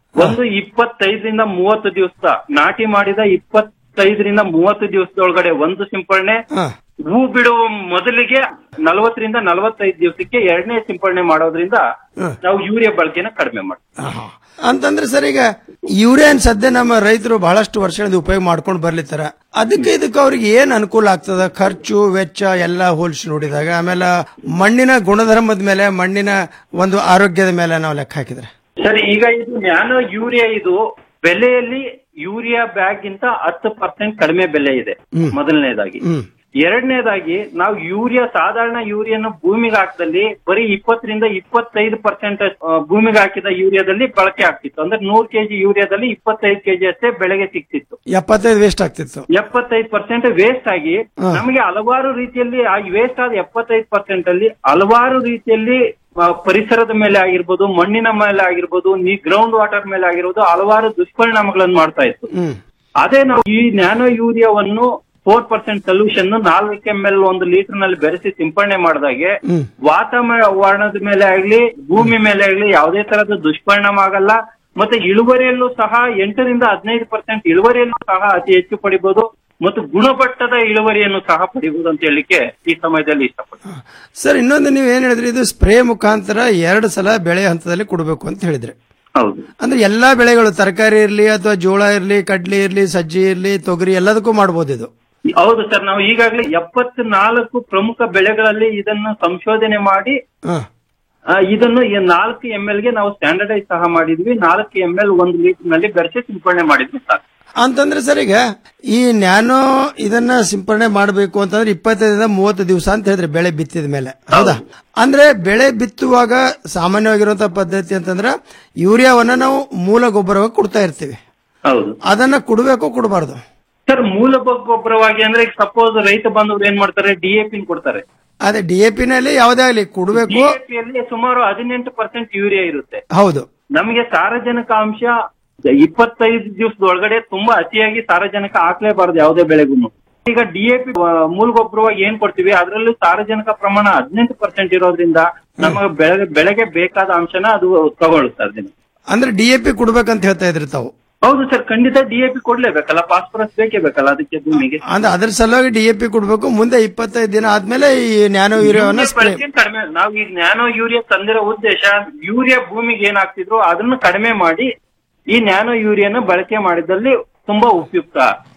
ಒಂದು ಇಪ್ಪತ್ತೈದರಿಂದ ಮೂವತ್ತು ದಿವಸ ನಾಟಿ ಮಾಡಿದ ಇಪ್ಪತ್ತೈದರಿಂದ ಮೂವತ್ತು ದಿವಸದೊಳಗಡೆ ಒಂದು ಸಿಂಪರಣೆ ಹೂ ಬಿಡುವ ಮೊದಲಿಗೆ ನಲವತ್ತರಿಂದ ನಲವತ್ತೈದು ದಿವಸಕ್ಕೆ ಎರಡನೇ ಸಿಂಪರಣೆ ಮಾಡೋದ್ರಿಂದ ನಾವು ಯೂರಿಯಾ ಬಳಕೆನ ಕಡಿಮೆ ಮಾಡ್ತೀವಿ ಅಂತಂದ್ರೆ ಸರ್ ಈಗ ಯೂರಿಯಾನ್ ಸದ್ಯ ನಮ್ಮ ರೈತರು ಬಹಳಷ್ಟು ವರ್ಷಗಳಿಂದ ಉಪಯೋಗ ಮಾಡ್ಕೊಂಡು ಬರ್ಲಿತ್ತಾರ ಅದಕ್ಕೆ ಇದಕ್ಕೆ ಅವ್ರಿಗೆ ಏನ್ ಅನುಕೂಲ ಆಗ್ತದ ಖರ್ಚು ವೆಚ್ಚ ಎಲ್ಲ ಹೋಲಿಸಿ ನೋಡಿದಾಗ ಆಮೇಲೆ ಮಣ್ಣಿನ ಗುಣಧರ್ಮದ ಮೇಲೆ ಮಣ್ಣಿನ ಒಂದು ಆರೋಗ್ಯದ ಮೇಲೆ ನಾವು ಲೆಕ್ಕ ಹಾಕಿದ್ರೆ ಸರಿ ಈಗ ಇದು ನ್ಯಾನೋ ಯೂರಿಯಾ ಇದು ಬೆಲೆಯಲ್ಲಿ ಯೂರಿಯಾ ಬ್ಯಾಗ್ ಗಿಂತ ಹತ್ತು ಪರ್ಸೆಂಟ್ ಕಡಿಮೆ ಬೆಲೆ ಇದೆ ಹ್ಮ್. ಮೊದಲನೇದಾಗಿ ಹ್ಮ್ ಎರಡನೇದಾಗಿ ನಾವು ಯೂರಿಯಾ ಸಾಧಾರಣ ಯೂರಿಯಾನ ಭೂಮಿಗೆ ಹಾಕದಲ್ಲಿ ಬರೀ ಇಪ್ಪತ್ತರಿಂದ ಇಪ್ಪತ್ತೈದು ಪರ್ಸೆಂಟ್ ಭೂಮಿಗೆ ಹಾಕಿದ ಯೂರಿಯಾದಲ್ಲಿ ಬಳಕೆ ಆಗ್ತಿತ್ತು ಅಂದ್ರೆ ನೂರ್ ಕೆಜಿ ಯೂರಿಯಾದಲ್ಲಿ ಇಪ್ಪತ್ತೈದು ಕೆಜಿ ಅಷ್ಟೇ ಬೆಳೆಗೆ ಸಿಗ್ತಿತ್ತು ಎಪ್ಪತ್ತೈದು ವೇಸ್ಟ್ ಆಗ್ತಿತ್ತು ಎಪ್ಪತ್ತೈದು ಪರ್ಸೆಂಟ್ ವೇಸ್ಟ್ ಆಗಿ ಹಾ. ನಮಗೆ ಹಲವಾರು ರೀತಿಯಲ್ಲಿ ಆ ವೇಸ್ಟ್ ಆದ ಎಪ್ಪತ್ತೈದು ಪರ್ಸೆಂಟ್ ಅಲ್ಲಿ ಹಲವಾರು ರೀತಿಯಲ್ಲಿ ಆ, ಪರಿಸರದ ಮೇಲೆ ಆಗಿರ್ಬೋದು ಮಣ್ಣಿನ ಮೇಲೆ ಆಗಿರ್ಬೋದು ನೀ ಗ್ರೌಂಡ್ ವಾಟರ್ ಮೇಲೆ ಆಗಿರ್ಬೋದು ಹಲವಾರು ದುಷ್ಪರಿಣಾಮಗಳನ್ನು ಮಾಡ್ತಾ ಇತ್ತು ಹ್ಮ್ ಅದೇ ನಾವು ಈ ನ್ಯಾನೋ ಯೂರಿಯಾವನ್ನು ಫೋರ್ ಪರ್ಸೆಂಟ್ ಸೊಲ್ಯೂಷನ್ ನಾಲ್ಕು ಎಂ ಎಲ್ ಒಂದು ಲೀಟರ್ ನಲ್ಲಿ ಬೆರೆಸಿ ಸಿಂಪಡಣೆ ಮಾಡಿದಾಗೆ ಹ್ಮ್ ವಾತಾವರಣದ ಮೇಲೆ ಆಗ್ಲಿ ಭೂಮಿ ಮೇಲೆ ಆಗ್ಲಿ ಯಾವುದೇ ತರಹದ ದುಷ್ಪರಿಣಾಮ ಆಗಲ್ಲ ಮತ್ತೆ ಇಳುವರಿಯಲ್ಲೂ ಸಹ ಎಂಟರಿಂದ ಹದಿನೈದು ಪರ್ಸೆಂಟ್ ಇಳುವರಿಯಲ್ಲೂ ಸಹ ಅತಿ ಹೆಚ್ಚು ಪಡಿಬಹುದು ಮತ್ತು ಗುಣಮಟ್ಟದ ಇಳುವರಿಯನ್ನು ಸಹ ಪಡಿಬಹುದು ಅಂತ ಹೇಳಲಿಕ್ಕೆ ಈ ಸಮಯದಲ್ಲಿ ಇಷ್ಟಪಡ್ತೀನಿ ಸರ್ ಇನ್ನೊಂದು ನೀವು ಏನ್ ಹೇಳಿದ್ರಿ ಇದು ಸ್ಪ್ರೇ ಮುಖಾಂತರ ಎರಡು ಸಲ ಬೆಳೆ ಹಂತದಲ್ಲಿ ಕೊಡಬೇಕು ಅಂತ ಹೇಳಿದ್ರಿ ಹೌದು ಅಂದ್ರೆ ಎಲ್ಲಾ ಬೆಳೆಗಳು ತರಕಾರಿ ಇರ್ಲಿ ಅಥವಾ ಜೋಳ ಇರ್ಲಿ ಕಡ್ಲಿ ಇರ್ಲಿ ಸಜ್ಜಿ ಇರ್ಲಿ ತೊಗರಿ ಎಲ್ಲದಕ್ಕೂ ಮಾಡಬಹುದು ಇದು ಹೌದು ಸರ್ ನಾವು ಈಗಾಗಲೇ ಎಪ್ಪತ್ನಾಲ್ಕು ಪ್ರಮುಖ ಬೆಳೆಗಳಲ್ಲಿ ಇದನ್ನು ಸಂಶೋಧನೆ ಮಾಡಿ ಹ. ಆ, ಇದನ್ನು ಈ ನಾಲ್ಕು ಎಂ ಎಲ್ ಗೆ ನಾವು ಸ್ಟ್ಯಾಂಡರ್ಡೈಸ್ ಸಹ ಮಾಡಿದ್ವಿ ನಾಲ್ಕು ಎಂ ಎಲ್ ಒಂದು ಲೀಟರ್ ನಲ್ಲಿ ಬೆರೆಸಿ ಸಿಂಪಡಣೆ ಮಾಡಿದ್ವಿ ಸರ್ ಅಂತಂದ್ರೆ ಸರ್ ಈಗ ಈ ನ್ಯಾನೋ ಇದನ್ನ ಸಿಂಪರಣೆ ಮಾಡಬೇಕು ಅಂತಂದ್ರೆ ಇಪ್ಪತ್ತೈದರಿಂದ ಮೂವತ್ತು ದಿವಸ ಅಂತ ಹೇಳಿದ್ರೆ ಬೆಳೆ ಬಿತ್ತಿದ ಮೇಲೆ ಹೌದಾ ಅಂದ್ರೆ ಬೆಳೆ ಬಿತ್ತುವಾಗ ಸಾಮಾನ್ಯವಾಗಿರುವಂತಹ ಪದ್ಧತಿ ಅಂತಂದ್ರೆ ಯೂರಿಯಾವನ್ನ ನಾವು ಮೂಲ ಗೊಬ್ಬರವಾಗಿ ಕೊಡ್ತಾ ಇರ್ತೀವಿ ಹೌದು ಅದನ್ನ ಕೊಡಬೇಕು ಕೊಡಬಾರ್ದು ಸರ್ ಮೂಲ ಗೊಬ್ಬರವಾಗಿ ಅಂದ್ರೆ ಸಪೋಸ್ ರೈತ ಬಾಂಧವರು ಏನ್ ಮಾಡ್ತಾರೆ ಡಿಎಪಿ ಕೊಡ್ತಾರೆ ಅದೇ ಡಿ ಎ ನಲ್ಲಿ ಯಾವುದೇ ಆಗಲಿ ಕೊಡಬೇಕು ಡಿಎಪಿಯಲ್ಲಿ ಸುಮಾರು ಹದಿನೆಂಟು ಪರ್ಸೆಂಟ್ ಯೂರಿಯಾ ಇರುತ್ತೆ ಹೌದು ನಮಗೆ ಸಾರಜನಕ ಅಂಶ ಇಪ್ಪತ್ತೈದು ದಿವಸದೊಳಗಡೆ ತುಂಬಾ ಅತಿಯಾಗಿ ಸಾರಜನಕ ಹಾಕ್ಲೇಬಾರದು ಯಾವುದೇ ಬೆಳೆಗೂ ಈಗ ಡಿಎಪಿ ಮೂಲ ಗೊಬ್ಬರವಾಗಿ ಏನ್ ಕೊಡ್ತೀವಿ ಅದರಲ್ಲೂ ಸಾರಜನಕ ಪ್ರಮಾಣ ಹದಿನೆಂಟು ಪರ್ಸೆಂಟ್ ಇರೋದ್ರಿಂದ ನಮ್ಮ ಬೆಳೆ ಬೆಳೆಗೆ ಬೇಕಾದ ಅಂಶನ ಅದು ತಗೊಳ್ಳುತ್ತೆ ಅದನ್ನ ಅಂದ್ರೆ ಡಿ ಎ ಪಿ ಕೊಡ್ಬೇಕಂತ ಹೇಳ್ತಾ ಇದ್ರಿ ತಾವು ಹೌದು ಸರ್ ಖಂಡಿತ ಡಿಎಪಿ ಕೊಡ್ಲೇಬೇಕಲ್ಲ ಫಾಸ್ಫರಸ್ ಬೇಕೇ ಬೇಕಲ್ಲ ಅದಕ್ಕೆ ಭೂಮಿಗೆ ಅಂದ್ರೆ ಅದ್ರ ಸಲುವಾಗಿ ಡಿ ಎ ಪಿ ಕೊಡ್ಬೇಕು ಮುಂದೆ ಇಪ್ಪತ್ತೈದು ದಿನ ಆದ್ಮೇಲೆ ಈ ನ್ಯಾನೋ ಯೂರಿಯಾವನ್ನ ಯೂರಿಯಾ ಸ್ಪ್ರೇ ಬಳಕೆ ಕಡಿಮೆ ನಾವು ಈಗ ನ್ಯಾನೋ ಯೂರಿಯಾ ತಂದಿರೋ ಉದ್ದೇಶ ಯೂರಿಯಾ ಭೂಮಿಗೆ ಏನ್ ಹಾಕ್ತಿದ್ರು ಅದನ್ನು ಕಡಿಮೆ ಮಾಡಿ ಈ ನ್ಯಾನೋ ಯೂರಿಯಾನ ಬಳಕೆ ಮಾಡಿದಲ್ಲಿ ತುಂಬಾ ಉಪಯುಕ್ತ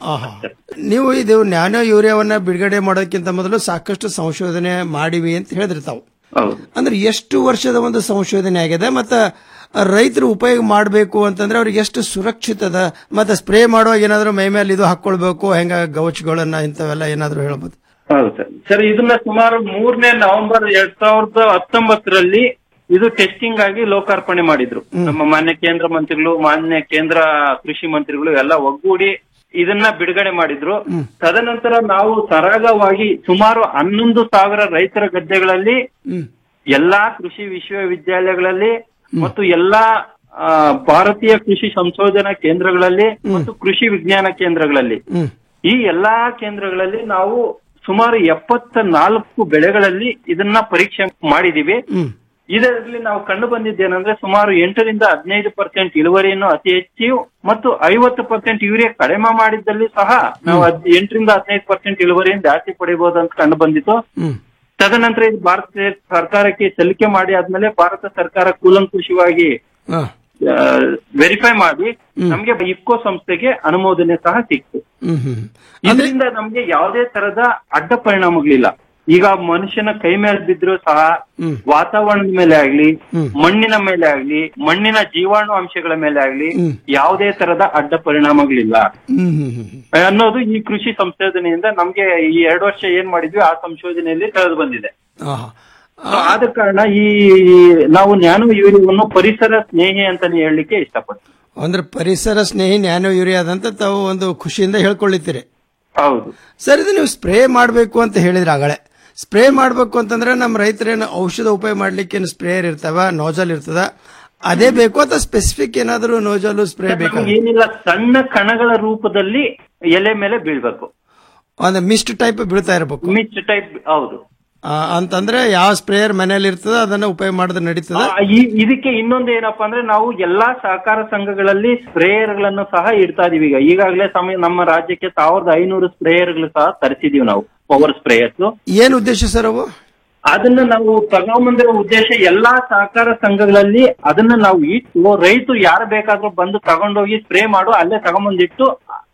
ನೀವು ಇದು ನ್ಯಾನೋ ಯೂರಿಯಾವನ್ನ ಬಿಡುಗಡೆ ಮಾಡೋದಕ್ಕಿಂತ ಮೊದಲು ಸಾಕಷ್ಟು ಸಂಶೋಧನೆ ಮಾಡಿವಿ ಅಂತ ಹೇಳಿದ್ರಿ ತಾವು ಅಂದ್ರೆ ಎಷ್ಟು ವರ್ಷದ ಒಂದು ಸಂಶೋಧನೆ ಆಗಿದೆ ಮತ್ತ ರೈತರು ಉಪಯೋಗ ಮಾಡಬೇಕು ಅಂತಂದ್ರೆ ಅವ್ರಿಗೆ ಎಷ್ಟು ಸುರಕ್ಷಿತದ ಮತ್ತೆ ಸ್ಪ್ರೇ ಮಾಡುವಾಗ ಏನಾದ್ರು ಮೈ ಮೇಲೆ ಇದು ಹಾಕೊಳ್ಬೇಕು ಹೆಂಗ ಗೌಚ್ಗಳನ್ನ ಇಂಥವೆಲ್ಲ ಏನಾದ್ರು ಹೇಳ್ಬೋದು ಹೌದು ಸರ್ ಸರ್ ಇದನ್ನ ಸುಮಾರು ಮೂರನೇ ನವೆಂಬರ್ ಎರಡ್ ಸಾವಿರದ ಹತ್ತೊಂಬತ್ತರಲ್ಲಿ ಇದು ಟೆಸ್ಟಿಂಗ್ ಆಗಿ ಲೋಕಾರ್ಪಣೆ ಮಾಡಿದ್ರು ನಮ್ಮ ಮಾನ್ಯ ಕೇಂದ್ರ ಮಂತ್ರಿಗಳು ಮಾನ್ಯ ಕೇಂದ್ರ ಕೃಷಿ ಮಂತ್ರಿಗಳು ಎಲ್ಲ ಒಗ್ಗೂಡಿ ಇದನ್ನ ಬಿಡುಗಡೆ ಮಾಡಿದ್ರು ತದನಂತರ ನಾವು ಸರಾಗವಾಗಿ ಸುಮಾರು ಹನ್ನೊಂದು ಸಾವಿರ ರೈತರ ಗದ್ದೆಗಳಲ್ಲಿ ಎಲ್ಲಾ ಕೃಷಿ ವಿಶ್ವವಿದ್ಯಾಲಯಗಳಲ್ಲಿ ಮತ್ತು ಎಲ್ಲಾ ಆ, ಭಾರತೀಯ ಕೃಷಿ ಸಂಶೋಧನಾ ಕೇಂದ್ರಗಳಲ್ಲಿ ಮತ್ತು ಕೃಷಿ ವಿಜ್ಞಾನ ಕೇಂದ್ರಗಳಲ್ಲಿ ಈ ಎಲ್ಲಾ ಕೇಂದ್ರಗಳಲ್ಲಿ ನಾವು ಸುಮಾರು ಎಪ್ಪತ್ತ ನಾಲ್ಕು ಬೆಳೆಗಳಲ್ಲಿ ಇದನ್ನ ಪರೀಕ್ಷೆ ಮಾಡಿದೀವಿ ಇದರಲ್ಲಿ ನಾವು ಕಂಡು ಬಂದಿದ್ದೇನೆಂದ್ರೆ ಸುಮಾರು ಎಂಟರಿಂದ ಹದಿನೈದು ಪರ್ಸೆಂಟ್ ಇಳುವರಿಯನ್ನು ಅತಿ ಹೆಚ್ಚು ಮತ್ತು ಐವತ್ತು ಪರ್ಸೆಂಟ್ ಯೂರಿಯಾ ಕಡಿಮೆ ಮಾಡಿದ್ದಲ್ಲಿ ಸಹ ನಾವು ಹದ್- ಎಂಟರಿಂದ ಹದಿನೈದು ಪರ್ಸೆಂಟ್ ಇಳುವರಿಯನ್ನು ಜಾಸ್ತಿ ಪಡಿಬಹುದು ಅಂತ ಕಂಡು ಬಂದಿತ್ತು ತದನಂತರ ಇದು ಭಾರತ ಸರ್ಕಾರಕ್ಕೆ ಸಲ್ಲಿಕೆ ಮಾಡಿ ಆದ್ಮೇಲೆ ಭಾರತ ಸರ್ಕಾರ ಕೂಲಂಕುಷವಾಗಿ ವೆರಿಫೈ ಮಾಡಿ ನಮ್ಗೆ ಇಫ್ಕೋ ಸಂಸ್ಥೆಗೆ ಅನುಮೋದನೆ ಸಹ ಸಿಕ್ತು ಇದರಿಂದ ನಮ್ಗೆ ಯಾವುದೇ ತರದ ಅಡ್ಡ ಪರಿಣಾಮಗಳಿಲ್ಲ ಈಗ ಮನುಷ್ಯನ ಕೈ ಮೇಲೆ ಬಿದ್ರೂ ಸಹ ವಾತಾವರಣದ ಮೇಲೆ ಆಗ್ಲಿ ಮಣ್ಣಿನ ಮೇಲೆ ಆಗ್ಲಿ ಮಣ್ಣಿನ ಜೀವಾಣು ಅಂಶಗಳ ಮೇಲೆ ಆಗ್ಲಿ ಯಾವುದೇ ತರದ ಅಡ್ಡ ಪರಿಣಾಮಗಳಿಲ್ಲ ಅನ್ನೋದು ಈ ಕೃಷಿ ಸಂಶೋಧನೆಯಿಂದ ನಮ್ಗೆ ಈ ಎರಡು ವರ್ಷ ಏನ್ ಮಾಡಿದ್ವಿ ಆ ಸಂಶೋಧನೆಯಲ್ಲಿ ತಿಳಿದು ಬಂದಿದೆ So, ಆದ ಕಾರಣ ಈ ನಾವು ಜ್ಞಾನ ಯೂರಿಯಾವನ್ನು ಪರಿಸರ ಸ್ನೇಹಿ ಅಂತಾನೆ ಹೇಳಲಿಕ್ಕೆ ಇಷ್ಟಪಡ್ತೀನಿ ಅಂದ್ರೆ ಪರಿಸರ ಸ್ನೇಹಿ ನ್ಯಾನೋ ಯೂರಿಯಾ ಅದಂತ ತಾವು ಒಂದು ಖುಷಿಯಿಂದ ಹೇಳ್ಕೊಳ್ಳಿತ್ತೀರಿ ಹೌದು ಸರ್ ಇದು ನೀವು ಸ್ಪ್ರೇ ಮಾಡಬೇಕು ಅಂತ ಹೇಳಿದ್ರೆ ಆಗಳೆ ಸ್ಪ್ರೇ ಮಾಡಬೇಕು ಅಂತಂದ್ರೆ ನಮ್ಮ ರೈತರೇನು ಔಷಧ ಉಪಯೋಗ ಮಾಡ್ಲಿಕ್ಕೆ ಏನು ಸ್ಪ್ರೇಯರ್ ಇರ್ತಾವ ನೋಜಲ್ ಇರ್ತದ ಅದೇ ಬೇಕು ಅಥವಾ ಸ್ಪೆಸಿಫಿಕ್ ಏನಾದರೂ ನೋಜಲು ಸ್ಪ್ರೇ ಬೇಕಾ ನಮ್ಗೆ ಏನಿಲ್ಲ ಸಣ್ಣ ಕಣಗಳ ರೂಪದಲ್ಲಿ ಎಲೆ ಮೇಲೆ ಬೀಳ್ಬೇಕು ಒಂದು ಮಿಸ್ಟ್ ಟೈಪ್ ಬೀಳ್ತಾ ಇರಬೇಕು ಮಿಸ್ಟ್ ಟೈಪ್ ಹೌದು ಆ, ಅಂತಂದ್ರೆ ಯಾವ ಸ್ಪ್ರೇಯರ್ ಮನೇಲಿ ಇರ್ತದ ಅದನ್ನ ಉಪಯೋಗ ಮಾಡಿದ್ರೆ ನಡೀತದ ಆ, ಈ- ಇದಕ್ಕೆ ಇನ್ನೊಂದು ಏನಪ್ಪಾ ಅಂದ್ರೆ ನಾವು ಎಲ್ಲಾ ಸಹಕಾರ ಸಂಘಗಳಲ್ಲಿ ಸ್ಪ್ರೇಯರ್ ಗಳನ್ನು ಸಹ ಇಡ್ತಾ ಇದೀವಿ ಈಗ ಈಗಾಗಲೇ ಸಮಯ ನಮ್ಮ ರಾಜ್ಯಕ್ಕೆ ಸಾವಿರದ ಐನೂರು ಸ್ಪ್ರೇಯರ್ ಗಳು ಸಹ ತರಿಸಿದೀವಿ ನಾವು ಪವರ್ ಸ್ಪ್ರೇಯರ್ಸ್ ಏನ್ ಉದ್ದೇಶ ಸರ್ ಅವು ಅದನ್ನ ನಾವು ತಗೊಂಬಂದಿರೋ ಉದ್ದೇಶ ಎಲ್ಲಾ ಸಹಕಾರ ಸಂಘಗಳಲ್ಲಿ ಅದನ್ನ ನಾವು ಇಟ್ಟು ರೈತರು ಯಾರು ಬೇಕಾದ್ರೂ ಬಂದು ತಗೊಂಡೋಗಿ ಸ್ಪ್ರೇ ಮಾಡು ಅಲ್ಲೇ ತಗೊಂಬಂದಿಟ್ಟು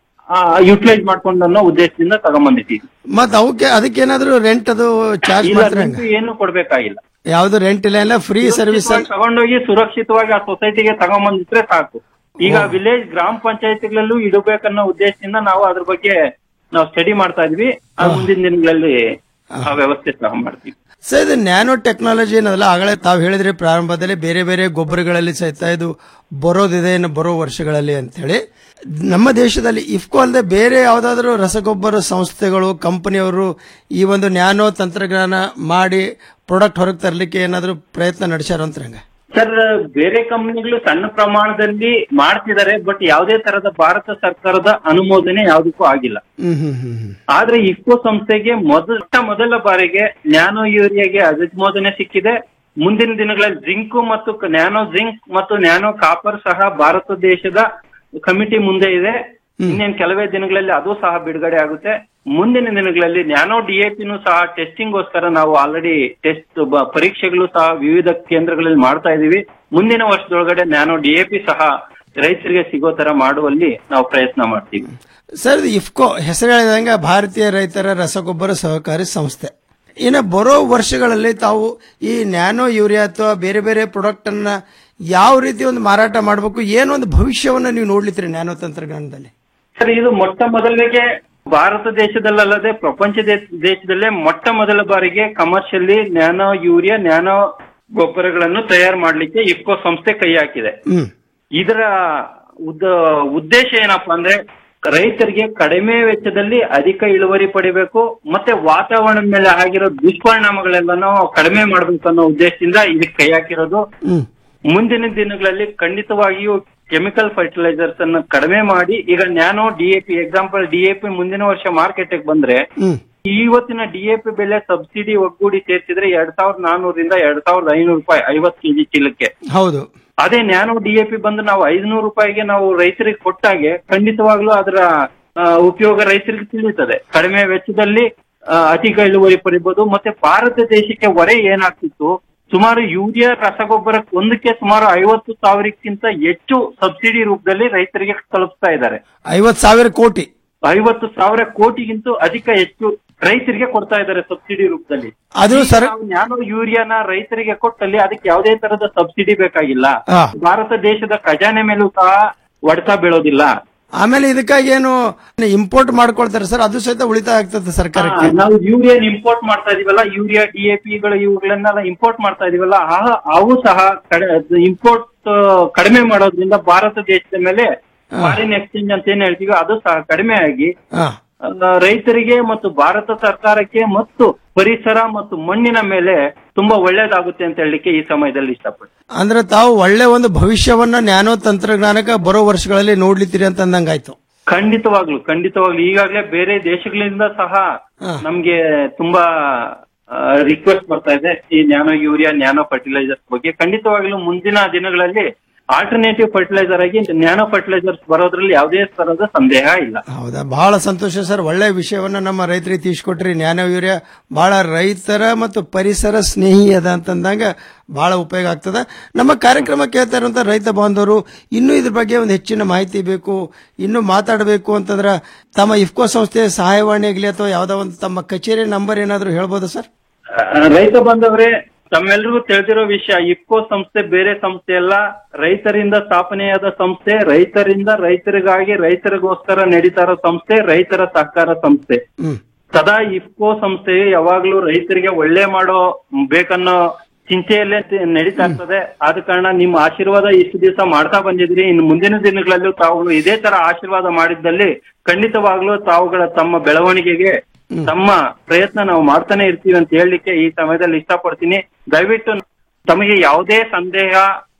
ಯುಟಿಲೈಸ್ ಮಾಡ್ಕೊಂಡು ಅನ್ನೋ ಉದ್ದೇಶದಿಂದ ತಗೊಂಬಂದಿದ್ದೀವಿ ಮತ್ ಅವಕ್ಕೆ ಅದಕ್ಕೇನಾದ್ರೂ ರೆಂಟ್ ಅದು ಚಾರ್ಜ್ ಇಲ್ಲ ಮಾಡ್ತಾರೆ ದುಡ್ಡು ಏನು ಕೊಡ್ಬೇಕಾಗಿಲ್ಲ ಯಾವ್ದು ರೆಂಟ್ ಇಲ್ಲ ಎಲ್ಲ ಫ್ರೀ ಸರ್ವಿಸ್ ಸುರಕ್ಷಿತವಾಗಿ ತಗೊಂಡೋಗಿ ಸುರಕ್ಷಿತವಾಗಿ ಆ ಸೊಸೈಟಿಗೆ ತಗೊಂಬಂದಿಟ್ರೆ ಸಾಕು ಈಗ ವಿಲೇಜ್ ಗ್ರಾಮ ಪಂಚಾಯತಿಗಳಲ್ಲೂ ಇಡಬೇಕನ್ನೋ ಉದ್ದೇಶದಿಂದ ನಾವು ಅದ್ರ ಬಗ್ಗೆ ನಾವು ಸ್ಟಡಿ ಮಾಡ್ತಾ ಇದ್ವಿ ಆ ಮುಂದಿನ ದಿನಗಳಲ್ಲಿ ಆ ವ್ಯವಸ್ಥೆ ಸಹ ಮಾಡ್ತೀವಿ ಸರ್ ಇದು ನ್ಯಾನೋ ಟೆಕ್ನಾಲಜಿ ಏನದಲ್ಲ ಆಗಲೇ ತಾವು ಹೇಳಿದ್ರಿ ಪ್ರಾರಂಭದಲ್ಲಿ ಬೇರೆ ಬೇರೆ ಗೊಬ್ಬರಗಳಲ್ಲಿ ಸಹಿತ ಇದು ಬರೋದಿದೆ ಇನ್ನು ಬರೋ ವರ್ಷಗಳಲ್ಲಿ ಅಂತೇಳಿ ನಮ್ಮ ದೇಶದಲ್ಲಿ ಇಫ್ಕೋ ಅಲ್ಲದೆ ಬೇರೆ ಯಾವುದಾದ್ರೂ ರಸಗೊಬ್ಬರ ಸಂಸ್ಥೆಗಳು ಕಂಪನಿಯವರು ಈ ಒಂದು ನ್ಯಾನೋ ತಂತ್ರಜ್ಞಾನ ಮಾಡಿ ಪ್ರಾಡಕ್ಟ್ ಹೊರಗೆ ತರಲಿಕ್ಕೆ ಏನಾದರೂ ಪ್ರಯತ್ನ ನಡೆಸ್ಯಾರ ಅಂತ ಹಂಗ ಸರ್ ಬೇರೆ ಕಂಪನಿಗಳು ಸಣ್ಣ ಪ್ರಮಾಣದಲ್ಲಿ ಮಾಡ್ತಿದ್ದಾರೆ ಬಟ್ ಯಾವುದೇ ತರದ ಭಾರತ ಸರ್ಕಾರದ ಅನುಮೋದನೆ ಯಾವುದಕ್ಕೂ ಆಗಿಲ್ಲ ಹ್ಮ್ ಹ್ಮ್ ಹ್ಮ್ ಹ್ಮ್ ಆದ್ರೆ ಇಫ್ಕೋ ಸಂಸ್ಥೆಗೆ ಮೊದಲ ಮೊದಲ ಬಾರಿಗೆ ನ್ಯಾನೋ ಯೂರಿಯಾಗೆ ಅನುಮೋದನೆ ಸಿಕ್ಕಿದೆ ಮುಂದಿನ ದಿನಗಳಲ್ಲಿ ಜಿಂಕು ಮತ್ತು ಕ- ನ್ಯಾನೋ ಜಿಂಕ್ ಮತ್ತು ನ್ಯಾನೋ ಕಾಪರ್ ಸಹ ಭಾರತ ದೇಶದ ಕಮಿಟಿ ಮುಂದೆ ಇದೆ ಇನ್ನೇನು ಕೆಲವೇ ದಿನಗಳಲ್ಲಿ ಅದು ಸಹ ಬಿಡುಗಡೆ ಆಗುತ್ತೆ ಮುಂದಿನ ದಿನಗಳಲ್ಲಿ ನ್ಯಾನೋ ಡಿಎಪಿನೂ ಸಹ ಟೆಸ್ಟಿಂಗ್ ಗೋಸ್ಕರ ನಾವು ಆಲ್ರೆಡಿ ಟೆಸ್ಟ್ ಪರೀಕ್ಷೆಗಳು ಸಹ ವಿವಿಧ ಕೇಂದ್ರಗಳಲ್ಲಿ ಮಾಡ್ತಾ ಇದೀವಿ ಮುಂದಿನ ವರ್ಷದೊಳಗಡೆ ನ್ಯಾನೋ ಡಿಎಪಿ ಸಹ ರೈತರಿಗೆ ಸಿಗೋ ತರ ಮಾಡುವಲ್ಲಿ ನಾವು ಪ್ರಯತ್ನ ಮಾಡ್ತೀವಿ ಸರ್ ಇದು ಇಫ್ಕೋ ಹೆಸರು ಹೇಳಿದಂಗೆ ಭಾರತೀಯ ರೈತರ ರಸಗೊಬ್ಬರ ಸಹಕಾರಿ ಸಂಸ್ಥೆ ಇನ್ನು ಬರೋ ವರ್ಷಗಳಲ್ಲಿ ತಾವು ಈ ನ್ಯಾನೋ ಯೂರಿಯಾ ಅಥವಾ ಬೇರೆ ಬೇರೆ ಪ್ರಾಡಕ್ಟ್ ಅನ್ನ ಯಾವ ರೀತಿ ಒಂದು ಮಾರಾಟ ಮಾಡಬೇಕು ಏನೊಂದು ಭವಿಷ್ಯವನ್ನ ನೀವು ನೋಡ್ಲಿತ್ತೀರಿ ನ್ಯಾನೋ ತಂತ್ರಜ್ಞಾನದಲ್ಲಿ ಸರ್ ಇದು ಮೊಟ್ಟ ಮೊದಲಿಗೆ ಭಾರತ ದೇಶದಲ್ಲದೆ ಪ್ರಪಂಚ ದೇ- ದೇಶದಲ್ಲೇ ಮೊಟ್ಟ ಮೊದಲ ಬಾರಿಗೆ ಕಮರ್ಷಿಯಲಿ ನ್ಯಾನೋ ಯೂರಿಯಾ ನ್ಯಾನೋ ಗೊಬ್ಬರಗಳನ್ನು ತಯಾರು ಮಾಡ್ಲಿಕ್ಕೆ ಇಫ್ಕೋ ಸಂಸ್ಥೆ ಕೈ ಹಾಕಿದೆ ಹ್ಮ್ ಇದರ ಉದ್ದ ಉದ್ದೇಶ ಏನಪ್ಪಾ ಅಂದ್ರೆ ರೈತರಿಗೆ ಕಡಿಮೆ ವೆಚ್ಚದಲ್ಲಿ ಅಧಿಕ ಇಳುವರಿ ಪಡಿಬೇಕು ಮತ್ತೆ ವಾತಾವರಣದ ಮೇಲೆ ಆಗಿರೋ ದುಷ್ಪರಿಣಾಮಗಳೆಲ್ಲನೂ ಕಡಿಮೆ ಮಾಡ್ಬೇಕು ಅನ್ನೋ ಉದ್ದೇಶದಿಂದ ಇದಕ್ಕೆ ಕೈ ಹಾಕಿರೋದು ಹ್ಮ್ ಮುಂದಿನ ದಿನಗಳಲ್ಲಿ ಖಂಡಿತವಾಗಿಯೂ ಕೆಮಿಕಲ್ ಫರ್ಟಿಲೈಸರ್ಸ್ ಅನ್ನು ಕಡಿಮೆ ಮಾಡಿ ಈಗ ನ್ಯಾನೋ ಡಿಎಪಿ ಎಕ್ಸಾಂಪಲ್ ಡಿಎಪಿ ಮುಂದಿನ ವರ್ಷ ಮಾರ್ಕೆಟ್ ಬಂದ್ರೆ ಹ್ಮ್ ಇವತ್ತಿನ ಡಿಎಪಿ ಬೆಲೆ ಸಬ್ಸಿಡಿ ಒಗ್ಗೂಡಿ ಸೇರ್ಸಿದ್ರೆ ಎರಡ್ ಸಾವಿರದ ನಾನೂರಿಂದ ಎರಡ್ ಸಾವಿರದ ಐನೂರು ರೂಪಾಯಿ ಐವತ್ತು ಕೆಜಿ ಚೀಲಕ್ಕೆ ಹೌದು ಅದೇ ನ್ಯಾನೋ ಡಿಎಪಿ ಬಂದು ನಾವು ಐದುನೂರು ರೂಪಾಯಿಗೆ ನಾವು ರೈತರಿಗೆ ಕೊಟ್ಟಾಗೆ ಖಂಡಿತವಾಗ್ಲೂ ಅದರ ಆ, ಉಪಯೋಗ ರೈತರಿಗೆ ತಿಳಿಯುತ್ತದೆ ಕಡಿಮೆ ವೆಚ್ಚದಲ್ಲಿ ಆ, ಅಧಿಕ ಇಳುವರಿ ಪಡಿಬಹುದು ಮತ್ತೆ ಭಾರತ ದೇಶಕ್ಕೆ ಹೊರೆ ಏನಾಗ್ತಿತ್ತು ಸುಮಾರು ಯೂರಿಯಾ ರಸಗೊಬ್ಬರ ಒಂದಕ್ಕೆ ಸುಮಾರು ಐವತ್ತು ಸಾವಿರಕ್ಕಿಂತ ಹೆಚ್ಚು ಸಬ್ಸಿಡಿ ರೂಪದಲ್ಲಿ ರೈತರಿಗೆ ತಲುಪಿಸ್ತಾ ಇದ್ದಾರೆ ಐವತ್ ಸಾವಿರ ಕೋಟಿ ಐವತ್ತು ಸಾವಿರ ಕೋಟಿಗಿಂತ ಅಧಿಕ ಹೆಚ್ಚು ರೈತರಿಗೆ ಕೊಡ್ತಾ ಇದ್ದಾರೆ ಸಬ್ಸಿಡಿ ರೂಪದಲ್ಲಿ ಅದು ಈಗ ಸರ್- ನಾವು ನ್ಯಾನೋ ಯೂರಿಯಾನ ರೈತರಿಗೆ ಕೊಟ್ಟಲ್ಲಿ ಅದಕ್ಕೆ ಯಾವುದೇ ತರದ ಸಬ್ಸಿಡಿ ಬೇಕಾಗಿಲ್ಲ ಹಾ. ಭಾರತ ದೇಶದ ಖಜಾನೆ ಮೇಲೂ ಸಹ ಹೊಡೆತ ಬೀಳೋದಿಲ್ಲ ಆಮೇಲೆ ಇದಕ್ಕಾಗಿ ಏನು ಇಂಪೋರ್ಟ್ ಮಾಡ್ಕೊಳ್ತಾರೆ ಸರ್ ಅದು ಸಹಿತ ಉಳಿತಾಯ ಆಗ್ತದೆ ಸರ್ಕಾರಕ್ಕೆ ಆ, ನಾವು ಯೂರಿಯಾ ಇಂಪೋರ್ಟ್ ಮಾಡ್ತಾ ಇದೀವಲ್ಲ ಯೂರಿಯಾ ಡಿಎಪಿ ಗಳು ಇವುಗಳನ್ನೆಲ್ಲ ಇಂಪೋರ್ಟ್ ಮಾಡ್ತಾ ಇದೀವಲ್ಲ ಆ- ಅವು ಸಹ ಇಂಪೋರ್ಟ್ ಕಡಿಮೆ ಮಾಡೋದ್ರಿಂದ ಭಾರತ ದೇಶದ ಮೇಲೆ ಫಾರಿನ್ ಎಕ್ಸ್ಚೇಂಜ್ ಅಂತ ಏನ್ ಹೇಳ್ತೀವಿ ಅದು ಸಹ ಕಡಿಮೆ ಆಗಿ ಹಾ ಆ, ರೈತರಿಗೆ ಮತ್ತು ಭಾರತ ಸರ್ಕಾರಕ್ಕೆ ಮತ್ತು ಪರಿಸರ ಮತ್ತು ಮಣ್ಣಿನ ಮೇಲೆ ತುಂಬಾ ಒಳ್ಳೇದಾಗುತ್ತೆ ಅಂತ ಹೇಳಲಿಕ್ಕೆ ಈ ಸಮಯದಲ್ಲಿ ಇಷ್ಟಪಡ್ತೀನಿ ಅಂದ್ರೆ ತಾವು ಒಳ್ಳೆ ಒಂದು ಭವಿಷ್ಯವನ್ನ ನ್ಯಾನೋ ತಂತ್ರಜ್ಞಾನಕ್ಕೆ ಬರೋ ವರ್ಷಗಳಲ್ಲಿ ನೋಡ್ಲಿತ್ತೀರಿ ಅಂತ ಅಂದಂಗಾಯ್ತು ಖಂಡಿತವಾಗ್ಲು ಖಂಡಿತವಾಗ್ಲು ಈಗಾಗಲೇ ಬೇರೆ ದೇಶಗಳಿಂದ ಸಹ ನಮ್ಗೆ ತುಂಬಾ ರಿಕ್ವೆಸ್ಟ್ ಬರ್ತಾ ಇದೆ ಈ ನ್ಯಾನೋ ಯೂರಿಯಾ ನ್ಯಾನೋ ಫರ್ಟಿಲೈಸರ್ಸ್ ಬಗ್ಗೆ ಖಂಡಿತವಾಗ್ಲೂ ಮುಂದಿನ ದಿನಗಳಲ್ಲಿ ಆಲ್ಟರ್ನೇಟಿವ್ ಫರ್ಟಿಲೈಸರ್ ಆಗಿ ನ್ಯಾನೋ ಫರ್ಟಿಲೈಸರ್ಸ್ ಬರೋದ್ರಲ್ಲಿ ಯಾವುದೇ ತರದ ಸಂದೇಹ ಇಲ್ಲ ಹೌದಾ ಬಹಳ ಸಂತೋಷ ಸರ್ ಒಳ್ಳೆ ವಿಷಯವನ್ನ ನಮ್ಮ ರೈತರಿಗೆ ತಿಳಿಸ್ಕೊಟ್ರಿ ನ್ಯಾನೋ ಯೂರಿಯಾ ಬಹಳ ರೈತರ ಮತ್ತು ಪರಿಸರ ಸ್ನೇಹಿ ಅದ ಅಂತಂದಾಗ ಬಹಳ ಉಪಯೋಗ ಆಗ್ತದ ನಮ್ಮ ಕಾರ್ಯಕ್ರಮ ಕೇಳ್ತಾ ಇರುವಂತ ರೈತ ಬಾಂಧವರು ಇನ್ನೂ ಇದ್ರ ಬಗ್ಗೆ ಒಂದು ಹೆಚ್ಚಿನ ಮಾಹಿತಿ ಬೇಕು ಇನ್ನೂ ಮಾತಾಡಬೇಕು ಅಂತಂದ್ರ ತಮ್ಮ ಇಫ್ಕೋ ಸಂಸ್ಥೆ ಸಹಾಯವಾಣಿ ಆಗಲಿ ಅಥವಾ ಯಾವ್ದೋ ಒಂದು ತಮ್ಮ ಕಚೇರಿ ನಂಬರ್ ಏನಾದರೂ ಹೇಳ್ಬೋದಾ ಸರ್ ಆ, ರೈತ ಬಂದವರೇ ತಮ್ಮೆಲ್ಲರಿಗೂ ತಿಳಿದಿರೋ ವಿಷಯ ಇಫ್ಕೋ ಸಂಸ್ಥೆ ಬೇರೆ ಸಂಸ್ಥೆ ಅಲ್ಲ ರೈತರಿಂದ ಸ್ಥಾಪನೆಯಾದ ಸಂಸ್ಥೆ ರೈತರಿಂದ ರೈತರಿಗಾಗಿ ರೈತರಿಗೋಸ್ಕರ ನಡೀತಾ ಇರೋ ಸಂಸ್ಥೆ ರೈತರ ಸಹಕಾರ ಸಂಸ್ಥೆ ಸದಾ ಇಫ್ಕೋ ಸಂಸ್ಥೆಯು ಯಾವಾಗ್ಲೂ ರೈತರಿಗೆ ಒಳ್ಳೆ ಮಾಡೋ ಬೇಕನ್ನೋ ಚಿಂತೆಯಲ್ಲೇ ತಿ- ನಡೀತಾ ಇರ್ತದೆ ಆದ ಕಾರಣ ನಿಮ್ಮ ಆಶೀರ್ವಾದ ಇಷ್ಟು ದಿವಸ ಮಾಡ್ತಾ ಬಂದಿದ್ರಿ ಇನ್ನು ಮುಂದಿನ ದಿನಗಳಲ್ಲೂ ತಾವುಗಳು ಇದೇ ತರ ಆಶೀರ್ವಾದ ಮಾಡಿದ್ದಲ್ಲಿ ಖಂಡಿತವಾಗ್ಲೂ ತಾವುಗಳ ತಮ್ಮ ಬೆಳವಣಿಗೆಗೆ ತಮ್ಮ ಪ್ರಯತ್ನ ನಾವು ಮಾಡ್ತಾನೆ ಇರ್ತೀವಿ ಅಂತ ಹೇಳಲಿಕ್ಕೆ ಈ ಸಮಯದಲ್ಲಿ ಇಷ್ಟಪಡ್ತೀನಿ ದಯವಿಟ್ಟು ತಮಗೆ ಯಾವುದೇ ಸಂದೇಹ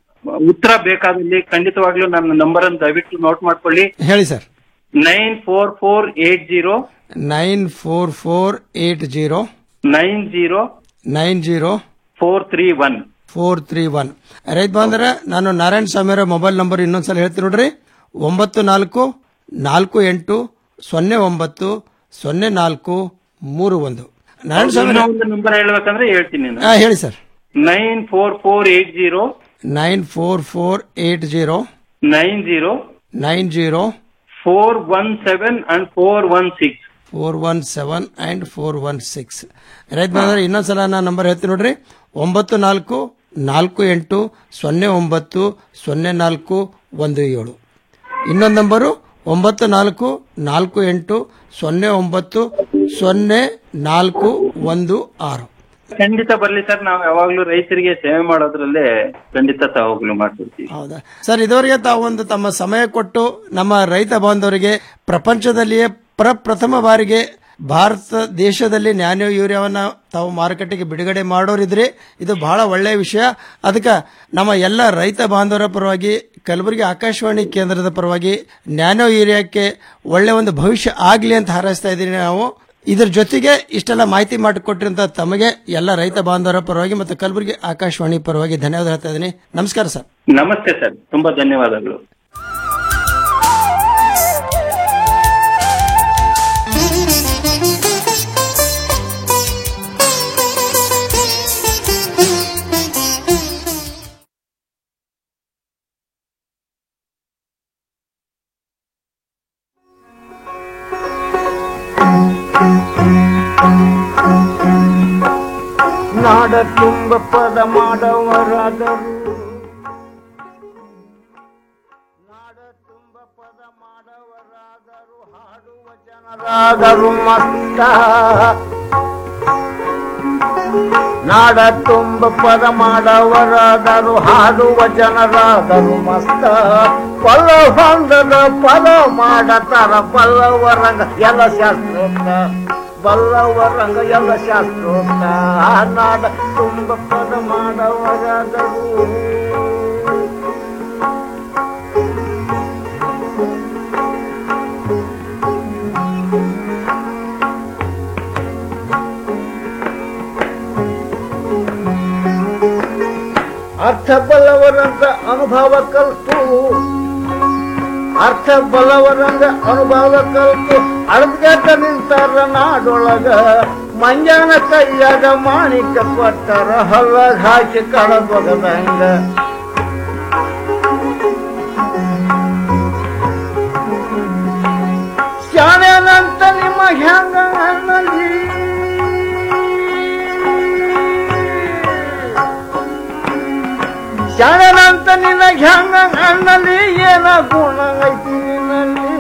ಉತ್ತರ ಬೇಕಾದಲ್ಲಿ ಖಂಡಿತವಾಗ್ಲೂ ನನ್ನ ನಂಬರ್ ಅನ್ನು ದಯವಿಟ್ಟು ನೋಟ್ ಮಾಡ್ಕೊಳ್ಳಿ ಹೇಳಿ sir nine four four eight zero nine four four eight zero nine zero nine zero four three one four three one ರೈತ ಬಾಂಧವರ ನಾನು ನಾರಾಯಣ ಸ್ವಾಮಿ ಅವರ ಮೊಬೈಲ್ ನಂಬರ್ ಇನ್ನೊಂದ್ಸಲ ಹೇಳ್ತೀನಿ ನೋಡ್ರಿ ಒಂಬತ್ತು ನಾಲ್ಕು ನಾಲ್ಕು ಎಂಟು ಸೊನ್ನೆ ಒಂಬತ್ತು ಸೊನ್ನೆ ನಾಲ್ಕು ಮೂರು ಒಂದು ನಾರಾಯಣ ಸ್ವಾಮಿ ಇನ್ನೂ ಒಂದು ನಂಬರ್ ಹೇಳ್ಬೇಕಂದ್ರೆ ಹೇಳ್ತೀನಿ ನಾನು. ಹಾ, ಹೇಳಿ sir nine four four eight zero nine four four eight zero nine zero nine zero four one seven and four one six four one seven and four one six ರೈತ ಬಾಂಧವರೇ ಇನ್ನೊಂದ್ಸಲ ನಾನು ನಂಬರ್ ಹೇಳ್ತೀನಿ ನೋಡ್ರಿ ಒಂಬತ್ತು ನಾಲ್ಕು ನಾಲ್ಕು ಎಂಟು ಸೊನ್ನೆ ಒಂಬತ್ತು ಸೊನ್ನೆ ನಾಲ್ಕು ಒಂದು ಏಳು ಇನ್ನೊಂದು ನಂಬರು ಒಂಬತ್ತು ನಾಲ್ಕು ನಾಲ್ಕು ಎಂಟು ಸೊನ್ನೆ ಒಂಬತ್ತು ಸೊನ್ನೆ ನಾಲ್ಕು ಒಂದು ಆರು ಖಂಡಿತ ಬರ್ಲಿ ಸರ್ ನಾವು ಯಾವಾಗ್ಲೂ ರೈತರಿಗೆ ಸೇವೆ ಮಾಡೋದ್ರಲ್ಲೇ ಖಂಡಿತ ತಾವಾಗ್ಲೂ ಮಾಡ್ತಿರ್ತೀವಿ ಹೌದಾ ಸರ್ ಇದುವರೆಗೆ ತಾವು ಒಂದು ತಮ್ಮ ಸಮಯ ಕೊಟ್ಟು ನಮ್ಮ ರೈತ ಬಾಂಧವರಿಗೆ ಪ್ರಪಂಚದಲ್ಲಿಯೇ ಪ್ರಪ್ರಥಮ ಬಾರಿಗೆ ಭಾರತ ದೇಶದಲ್ಲಿ ನ್ಯಾನೋ ಯೂರಿಯಾವನ್ನ ತಾವು ಮಾರುಕಟ್ಟೆಗೆ ಬಿಡುಗಡೆ ಮಾಡೋರಿದ್ರೆ ಇದು ಬಹಳ ಒಳ್ಳೆಯ ವಿಷಯ ಅದಕ್ಕೆ ನಮ್ಮ ಎಲ್ಲ ರೈತ ಬಾಂಧವರ ಪರವಾಗಿ ಕಲಬುರಗಿ ಆಕಾಶವಾಣಿ ಕೇಂದ್ರದ ಪರವಾಗಿ ನ್ಯಾನೋ ಯೂರಿಯಾಕ್ಕೆ ಒಳ್ಳೆ ಒಂದು ಭವಿಷ್ಯ ಆಗಲಿ ಅಂತ ಹಾರೈಸ್ತಾ ಇದ್ದೀನಿ ನಾವು ಇದ್ರ ಜೊತೆಗೆ ಇಷ್ಟೆಲ್ಲ ಮಾಹಿತಿ ಮಾಡಿಕೊಟ್ಟಿರಂತ ತಮಗೆ ಎಲ್ಲ ರೈತ ಬಾಂಧವರ ಪರವಾಗಿ ಮತ್ತು ಕಲಬುರಗಿ ಆಕಾಶವಾಣಿ ಪರವಾಗಿ ಧನ್ಯವಾದ ಹೇಳ್ತಾ ಇದ್ದೀನಿ ನಮಸ್ಕಾರ ಸರ್ ನಮಸ್ತೆ ಸರ್ ತುಂಬಾ ಧನ್ಯವಾದಗಳು ನಾಡ ತುಂಬ ಪದ ಮಾಡವರಾದರು ಜನರಾದರು ಮಸ್ತ ನಾಡ ತುಂಬ ಪದ ಮಾಡವರಾದರು ಹಾಡುವ ಜನರಾದರು ಮಸ್ತ ಪಲ್ಲ ಹೊಂದದ ಪದ ಮಾಡತಾರ ಪಲ್ಲವರಂಗ ಎಲ್ಲ ಶಾಸ್ತ್ರೋಕ್ತ ಬಲ್ಲವರಂಗ ಎಲ್ಲ ಶಾಸ್ತ್ರೋಕ್ತ ಆ ನಾಡ ತುಂಬ ಪದ ಮಾಡವರಾದರು ಅರ್ಥ ಬಲ್ಲವರಂತ ಅನುಭವ ಕಲ್ತು ಅರ್ಥ ಬಲ್ಲವರಂಗ ಅನುಭವ ಕಲ್ತು ಅರ್ಧಗಟ್ಟ ನಿಂತಾರ ನಾಡೊಳಗ ಮಂಜಾನ ಕೈಯಾಗ ಮಾಣಿಕ ಕೊಟ್ಟರ ಹಲ್ಲಾಗ ಹಾಕಿ ಕಡದೊಗದಂಗ ಶಾಣೆನಂತ ನಿಮ್ಮ ಹೆಂಗ ಅನ್ನಲಿ ಶಾಣನಂತ ನಿನ್ನ ಹೆಂಗ ಅನ್ನಲಿ ಏನ ಗುಣ ಐತಿ ನಿನ್ನಲ್ಲಿ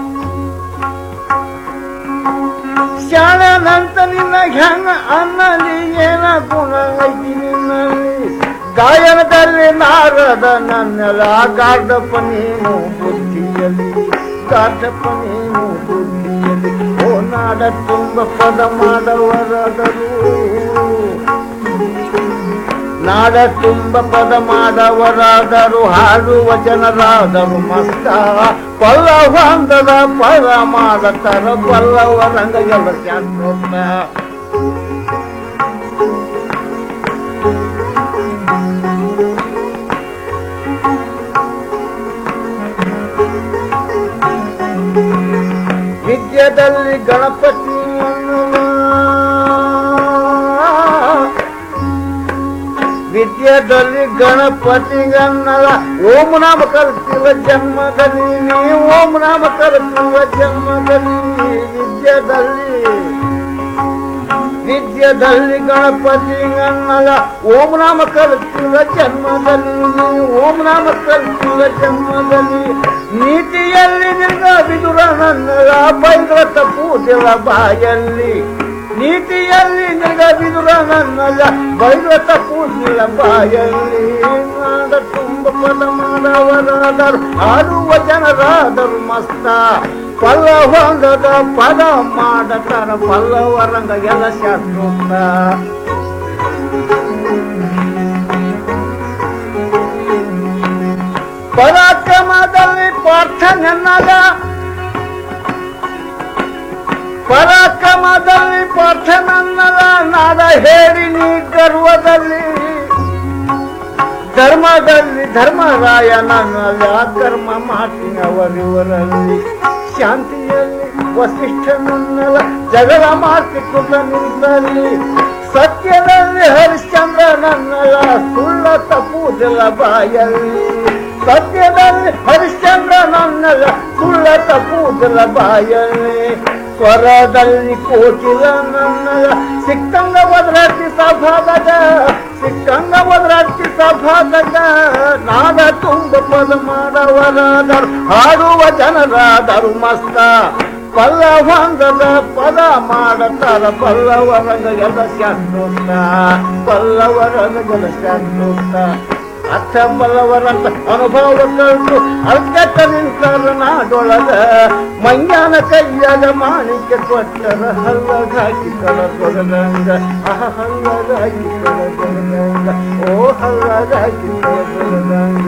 ಶಾಣನಂತ ನಿನ್ನ ಹೆಂಗ ಅನ್ನಲಿ ಏನ ಗುಣ ಐತಿ ನಿನ್ನಲ್ಲಿ ಗಾಯನದಲ್ಲಿ ನಾರದ ನನ್ನೆಲ್ಲ ಗಾರ್ಡಪ್ಪ ನೀನು ಬುದ್ಧಿಯಲ್ಲಿ ಗಾರ್ಡಪ್ಪ ನೀನು ಬುದ್ಧಿಯಲ್ಲಿ ಓ ನಾಡ ತುಂಬ ಪದ ಮಾಡವರಾದರು ನಾಡ ತುಂಬ ಪದ ಮಾಡವರಾದರು ಹಾಡುವ ಜನರಾದರು ಮಸ್ತ ಪಲ್ಲ ಹೊಂದದ ಪದ ಮಾಡತರ ಪಲ್ಲವ ರಂಗ ಎಲ್ಲ ಶಾಸ್ತ್ರೋಕ್ತ ವಿದ್ಯದಲ್ಲಿ ಗಣಪತಿ ವಿದ್ಯದಲ್ಲಿ ಗಣಪತಿಗನ್ನಲ ಓಂ ನಾಮ ಕಲ್ತಿವ ಜನ್ಮದಲ್ಲಿ ನೀ ಓಂ ನಾಮ ಕಲ್ತಿವ ಜನ್ಮದಲ್ಲಿ ವಿದ್ಯದಲ್ಲಿ ವಿದ್ಯದಲ್ಲಿ ಗಣಪತಿಗನ್ನಲ ಓಂ ನಾಮ ಕಲ್ತಿವ ಜನ್ಮದಲ್ಲಿ ನೀ ಓಂ ನಾಮ ಕಲ್ತಿವ ಜನ್ಮದಲ್ಲಿ ನೀತಿಯಲ್ಲಿ ನಿನ್ನ ಬಿದುರ ನನ್ನಲ ಬೈರತ ಪೂಜೆವ ಬಾಯಲ್ಲಿ ನೀತಿಯಲ್ಲಿ ನಿನ್ನ ಬಿದುರ ನನ್ನಲ್ಲ ಬೈರತ ಪೂಜಿಲ ಬಾಯಲ್ಲಿ ನಾಡ ತುಂಬ ಪದ ಮಾಡವರಾದರು ಆಡುವ ಜನರಾದರು ಮಸ್ತ ಪಲ್ಲ ಹೊಂದದ ಪದ ಮಾಡತಾರ ಪಲ್ಲವರಂಗ ಎಲ್ಲ ಶಾಸ್ತ್ರೋಕ್ತ ಪರಾಕ್ರಮದಲ್ಲಿ ಪಾರ್ಥ ನನ್ನಗ ಪರಾಕ್ರಮದಲ್ಲಿ ಪಾಠ ನನ್ನದ ನಾದ ಹೇಳಿ ನೀ ಗರ್ವದಲ್ಲಿ ಧರ್ಮದಲ್ಲಿ ಧರ್ಮರಾಯ ನನ್ನ ಕರ್ಮ ಮಾಡ್ತೀನಿ ಅವರಿವರಲ್ಲಿ ಶಾಂತಿಯಲ್ಲಿ ವಸಿಷ್ಠ ನನ್ನಲ ಜಗಳ ಮಾಡ್ತಿ ಕುತ ನಿಂತಲ್ಲಿ ಸತ್ಯದಲ್ಲಿ ಹರಿಶ್ಚಂದ್ರ ನನ್ನಲ ಸುಳ್ಳ ತಪ್ಪುವುದಿಲ್ಲ ಬಾಯಲ್ಲಿ ಸತ್ಯದಲ್ಲಿ ಹರಿಶ್ಚಂದ್ರ ನನ್ನಲ ಸುಳ್ಳ ತಪ್ಪುವುದಿಲ್ಲ ಬಾಯಲ್ಲಿ ಸ್ವರದಲ್ಲಿ ಕೋಕಿಲ ನನ್ನಲ ಸಿಕ್ಕಂಗ ಒದರಾಟಿ ಸಭಾದಾಗ ಸಿಕ್ಕಂಗ ಒದರಾಟಿ ಸಭಾದಾಗ ನಾದ ತುಂಬ ಪದ ಮಾಡವರಾದರು ಹಾಡುವ ಜನರಾದರು ಮಸ್ತ ಪಲ್ಲವಂಗದ ಪದ ಮಾಡತಾರ ಪಲ್ಲವರಂಗದ ಶಾಸ್ತ್ರೋಕ್ತ ಪಲ್ಲವರಂಗದ ಶಾಸ್ತ್ರೋಕ್ತ ಅರ್ಥ ಬಲ್ಲವರಂತ ಅನುಭವ ಕಲ್ತು ಅರ್ಥ ನಿಂತರ ನಾಡೊಳಗ ಮಂಗ್ಯಾನ ಕೈಯಾಗ ಮಾಣಿಕ್ಯ ಕೊಟ್ಟರ ಹಲ್ಲಗಾಕಿ ಕಳ ತೊಡದಂಗ ಅಹ ಹಲ್ಲಗಾಕಿ ಕಳ ತೊಡದಂಗ ಓ ಹಲ್ಲಗಾಕಿ ಕಳ ತೊಡದಂಗ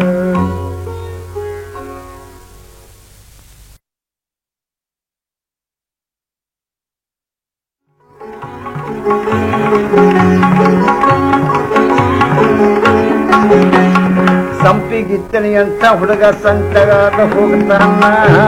ಸಂಪಿಗಿತ್ತನಿ ಅಂತ ಹುಡುಗ ಸಂತಗಾದ ಹೋಗ್ತಾನ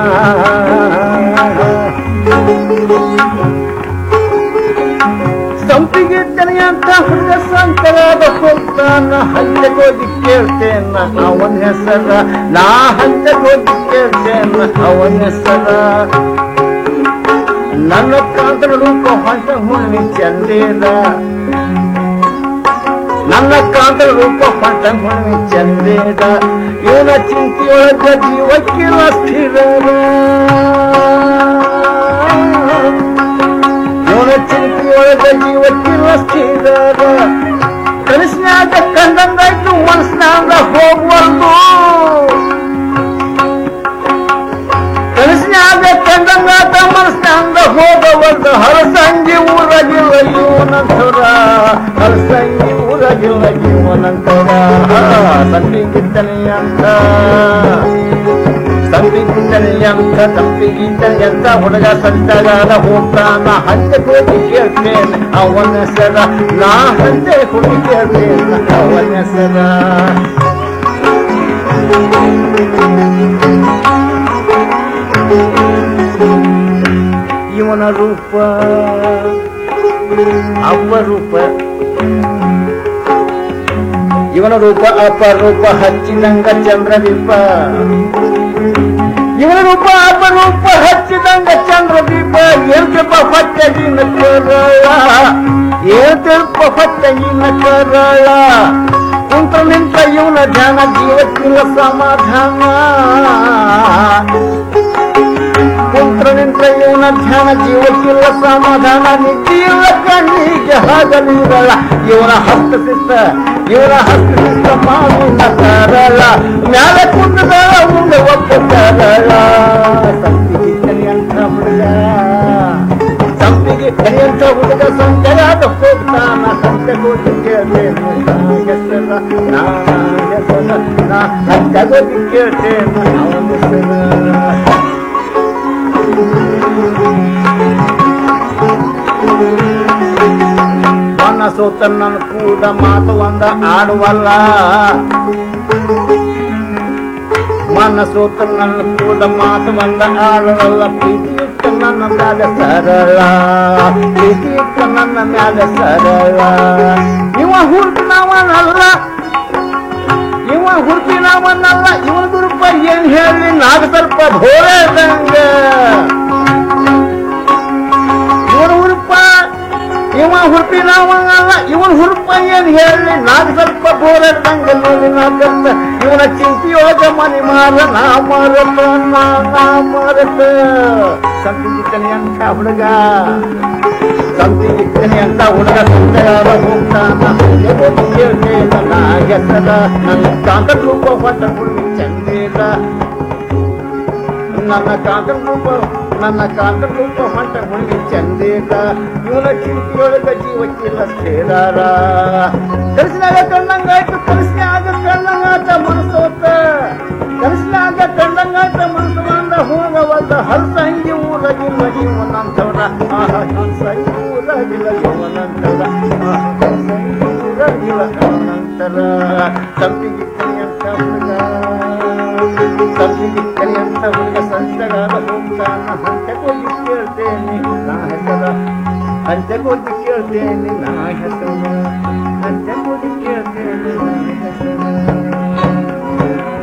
ಸಂಪಿಗಿತ್ತನಿ ಅಂತ ಹುಡುಗ ಸಂತಗಾದ ಹೋಗ್ತಾನ ಹಲ್ಲೆಗೋಗಿ ಕೇಳ್ತೇನ ಅವನ ಹೆಸರ ನಾ ಹಲ್ಲೆಗೋಗಿ ಕೇಳ್ತೇನ ಅವನ ಹೆಸರ ನನ್ನ ಕಾಂತನ ರೂಪ ಹೊಂಟ ಹುಣ್ಣಿ ಚಂದೇದ ನನ್ನ ಕಾಂತನ ರೂಪ ಹೊಂಟ ಹುಣ್ಣಿ ಚಂದೇದ ಇವನ ಚಿಂತೆಯೊಳಗ ಜೀವಕ್ಕಿಲ್ಲ ಸ್ಥಿರ ಇವನ ಚಿಂತೆಯೊಳಗ ಜೀವಕ್ಕಿಲ್ಲ ಸ್ಥಿರ ಕನಸಿನಾಗ ಕಂಡಂಗಾಯ್ತು ಮನಸ್ಸಿನಾಗ ಹೋಗ್ಬಾರ್ದು ಕನಸಿನಾಗ ಕಂಡಂಗಾತ ಮನಸ್ಸಿನಾಗ ಹೋಗವಲ್ದು ಹರಸಂಗಿ ಊರಾಗಿಲ್ಲ ಇವನಂತರ ಹರಸಂಗಿ ಊರಾಗಿಲ್ಲ ಇವನಂತರ ಸಂಪಿಗಿದ್ದನೆ ಅಂತ ಸಂಪಿಗಿದ್ದನೆ ಅಂತ ಸಂಪಿಗಿದ್ದನೆ ಅಂತ ಹುಡುಗ ಸಂತಗಾದ ಹೋಗ್ತಾನ ಹಂತೆ ಹೋಗಿ ಕೇಳ್ತೇನೆ ಅವನ ಹೆಸರ ನಾ ಹಂತೆ ಹೋಗಿ ಕೇಳ್ತೇನೆ ಅವನ ಹೆಸರ ಇವನ ರೂಪ ಅಪರೂಪ ಇವನ ರೂಪ ಅಪರೂಪ ಹಚ್ಚಿದಂಗ ಚಂದ್ರದೀಪ ಇವನ ರೂಪ ಅಪರೂಪ ಹಚ್ಚಿದಂಗ ಚಂದ್ರದೀಪ ಏನ್ ಸ್ವಲ್ಪ ಹೊಟ್ಟಗಿನ ಕರಳ ಏನ್ ಸ್ವಲ್ಪ ಹೊಟ್ಟಗಿನ ಕರಳ ಕುಂತ ನಿಂತ ಇವನ ಧ್ಯಾನ ಜೀವಕ್ಕಿಲ್ಲ ಸಮಾಧಾನ ಕುಂತ್ರ ನಿಂತ ಇವನ ಧ್ಯಾನ ಜೀವಕ್ಕಿಲ್ಲ ಸಮಾಧಾನ ನಿದ್ದಿಲ್ಲ ಕಣ್ಣಿಗೆ ಹಾಗಲಿರಲ್ಲ ಇವನ ಹಸ್ತ ಶಿಸ್ತ ಇವನ ಹಸ್ತ ಶಿಸ್ತ ಮಾವಿನ ಸರಳ ಮ್ಯಾಲ ಕುಂದಗಳ ಮುಂದೆ ಒಪ್ಪ ಸರಳ ಸಂಪಿಗೆ ಅಂತ ಹುಡುಗ ಸಂಪಿಗೆ ಕರಿಯಂತ ಹುಡುಗ ಸಂತೆಯಾದ ಹೋಗ್ತಾನ ಸಂತೆ ಹೋಗಿ ಕೇಳ್ತೇನೆ ಹೆಸರ ನಾ ಹೆಸರ ನಾ ಸಂತೆ ಹೋಗಿ ಕೇಳ್ತೇನೆ ಅವನ ಹೆಸರ ಮನ ಸೋತ ನನ್ನ ಕೂಡ ಮಾತು ಒಂದ ಆಡುವಲ್ಲ ಮನ ಸೋತ ನನ್ನ ಕೂಡ ಮಾತು ಒಂದ ಆಡುವಲ್ಲ ಪ್ರೀತಿ ಇಟ್ಟು ನನ್ನ ಮ್ಯಾಲ ಸರಳ ಪ್ರೀತಿ ಇಟ್ಟು ನನ್ನ ಮ್ಯಾಲ ಸರಳ ಇವ ಹುಟ್ಟಿನವನಲ್ಲ ಇವ ಹುಟ್ಟಿನವನಲ್ಲ ಇವನ ಗುರುಪ ಏನ್ ಹೇಳಿ ನಾಗ ಸ್ವಲ್ಪ ಭೋರದಂಗ ಇವನ ಹುರುಪ ಇವ ಹುರುಪಿನವಲ್ಲ ಇವನ್ ಹುರುಪ ಏನ್ ಹೇಳಿ ನಾಗ ಸ್ವಲ್ಪ ಬೋರಂಗ ನೋಡಿ ನಾಕಂತ ಇವನ ಚಿಂತೆಯೊಳಗ ಮನಿ ಮಾರ ನಾ ಮಾರತ ನಾ ನಾ ಮಾರತ ಸಂತಿಗಿತ್ತನಿ ಅಂತ ಹುಡುಗ ಸಂತಿಗಿತ್ತನಿ ಅಂತ ಹುಡುಗ ಸಂತೆಯಾದ ಹೋಗ್ತಾನ ಎದೆದು ಕೇಳ್ತೇನ ನಾ ಹೆಸರ ನನ್ನ ಕಾಂತ ರೂಪ ಹೊಟ್ಟ ಹುಡುಗಿ ಚಂದೇದ ನನ್ನ ಕಾಂತನ ರೂಪ ನನ್ನ ಕಾಂತನ ರೂಪ ಹೊಂಟ ಹುಡುಗಿ ಚಂದೇದ ಇವನ ಚಿಂತೆಯೊಳಗ ಜೀವಕ್ಕಿಲ್ಲ ಸೇರಾರ ಕನಸಿನಾಗ ಕಂಡಂಗಾಯ್ತು ಕನಸಿನಾಗ ಕಂಡಂಗಾತ ಮನಸ್ಸೋತ ಕನಸಿನಾಗ ಕಂಡಂಗಾತ ಮನಸ್ಸು ಬಂದ ಹೋಗವಲ್ದ ಹರ್ಸ ಹಂಗಿ ಊರಾಗಿಲ್ಲ ಇವನಂತವ್ರ ಕಲ್ಲಿಗಿಕ್ಕಲಿ ಅಂತ ಹುಡುಗ ಸಂಚಗಾರ ಹೋಗ್ತಾನ ಹಂಚೆ ಹೋಗಿ ಕೇಳ್ತೇನೆ ನಾ ಹೆಸರ ಹಂಚೆ ಹೋಗಿ ಕೇಳ್ತೇನೆ ನಾ ಹೆಸರ ಹಂಚೆ ಹೋಗಿ ಕೇಳ್ತೇನೆ ನಾ ಹೆಸರ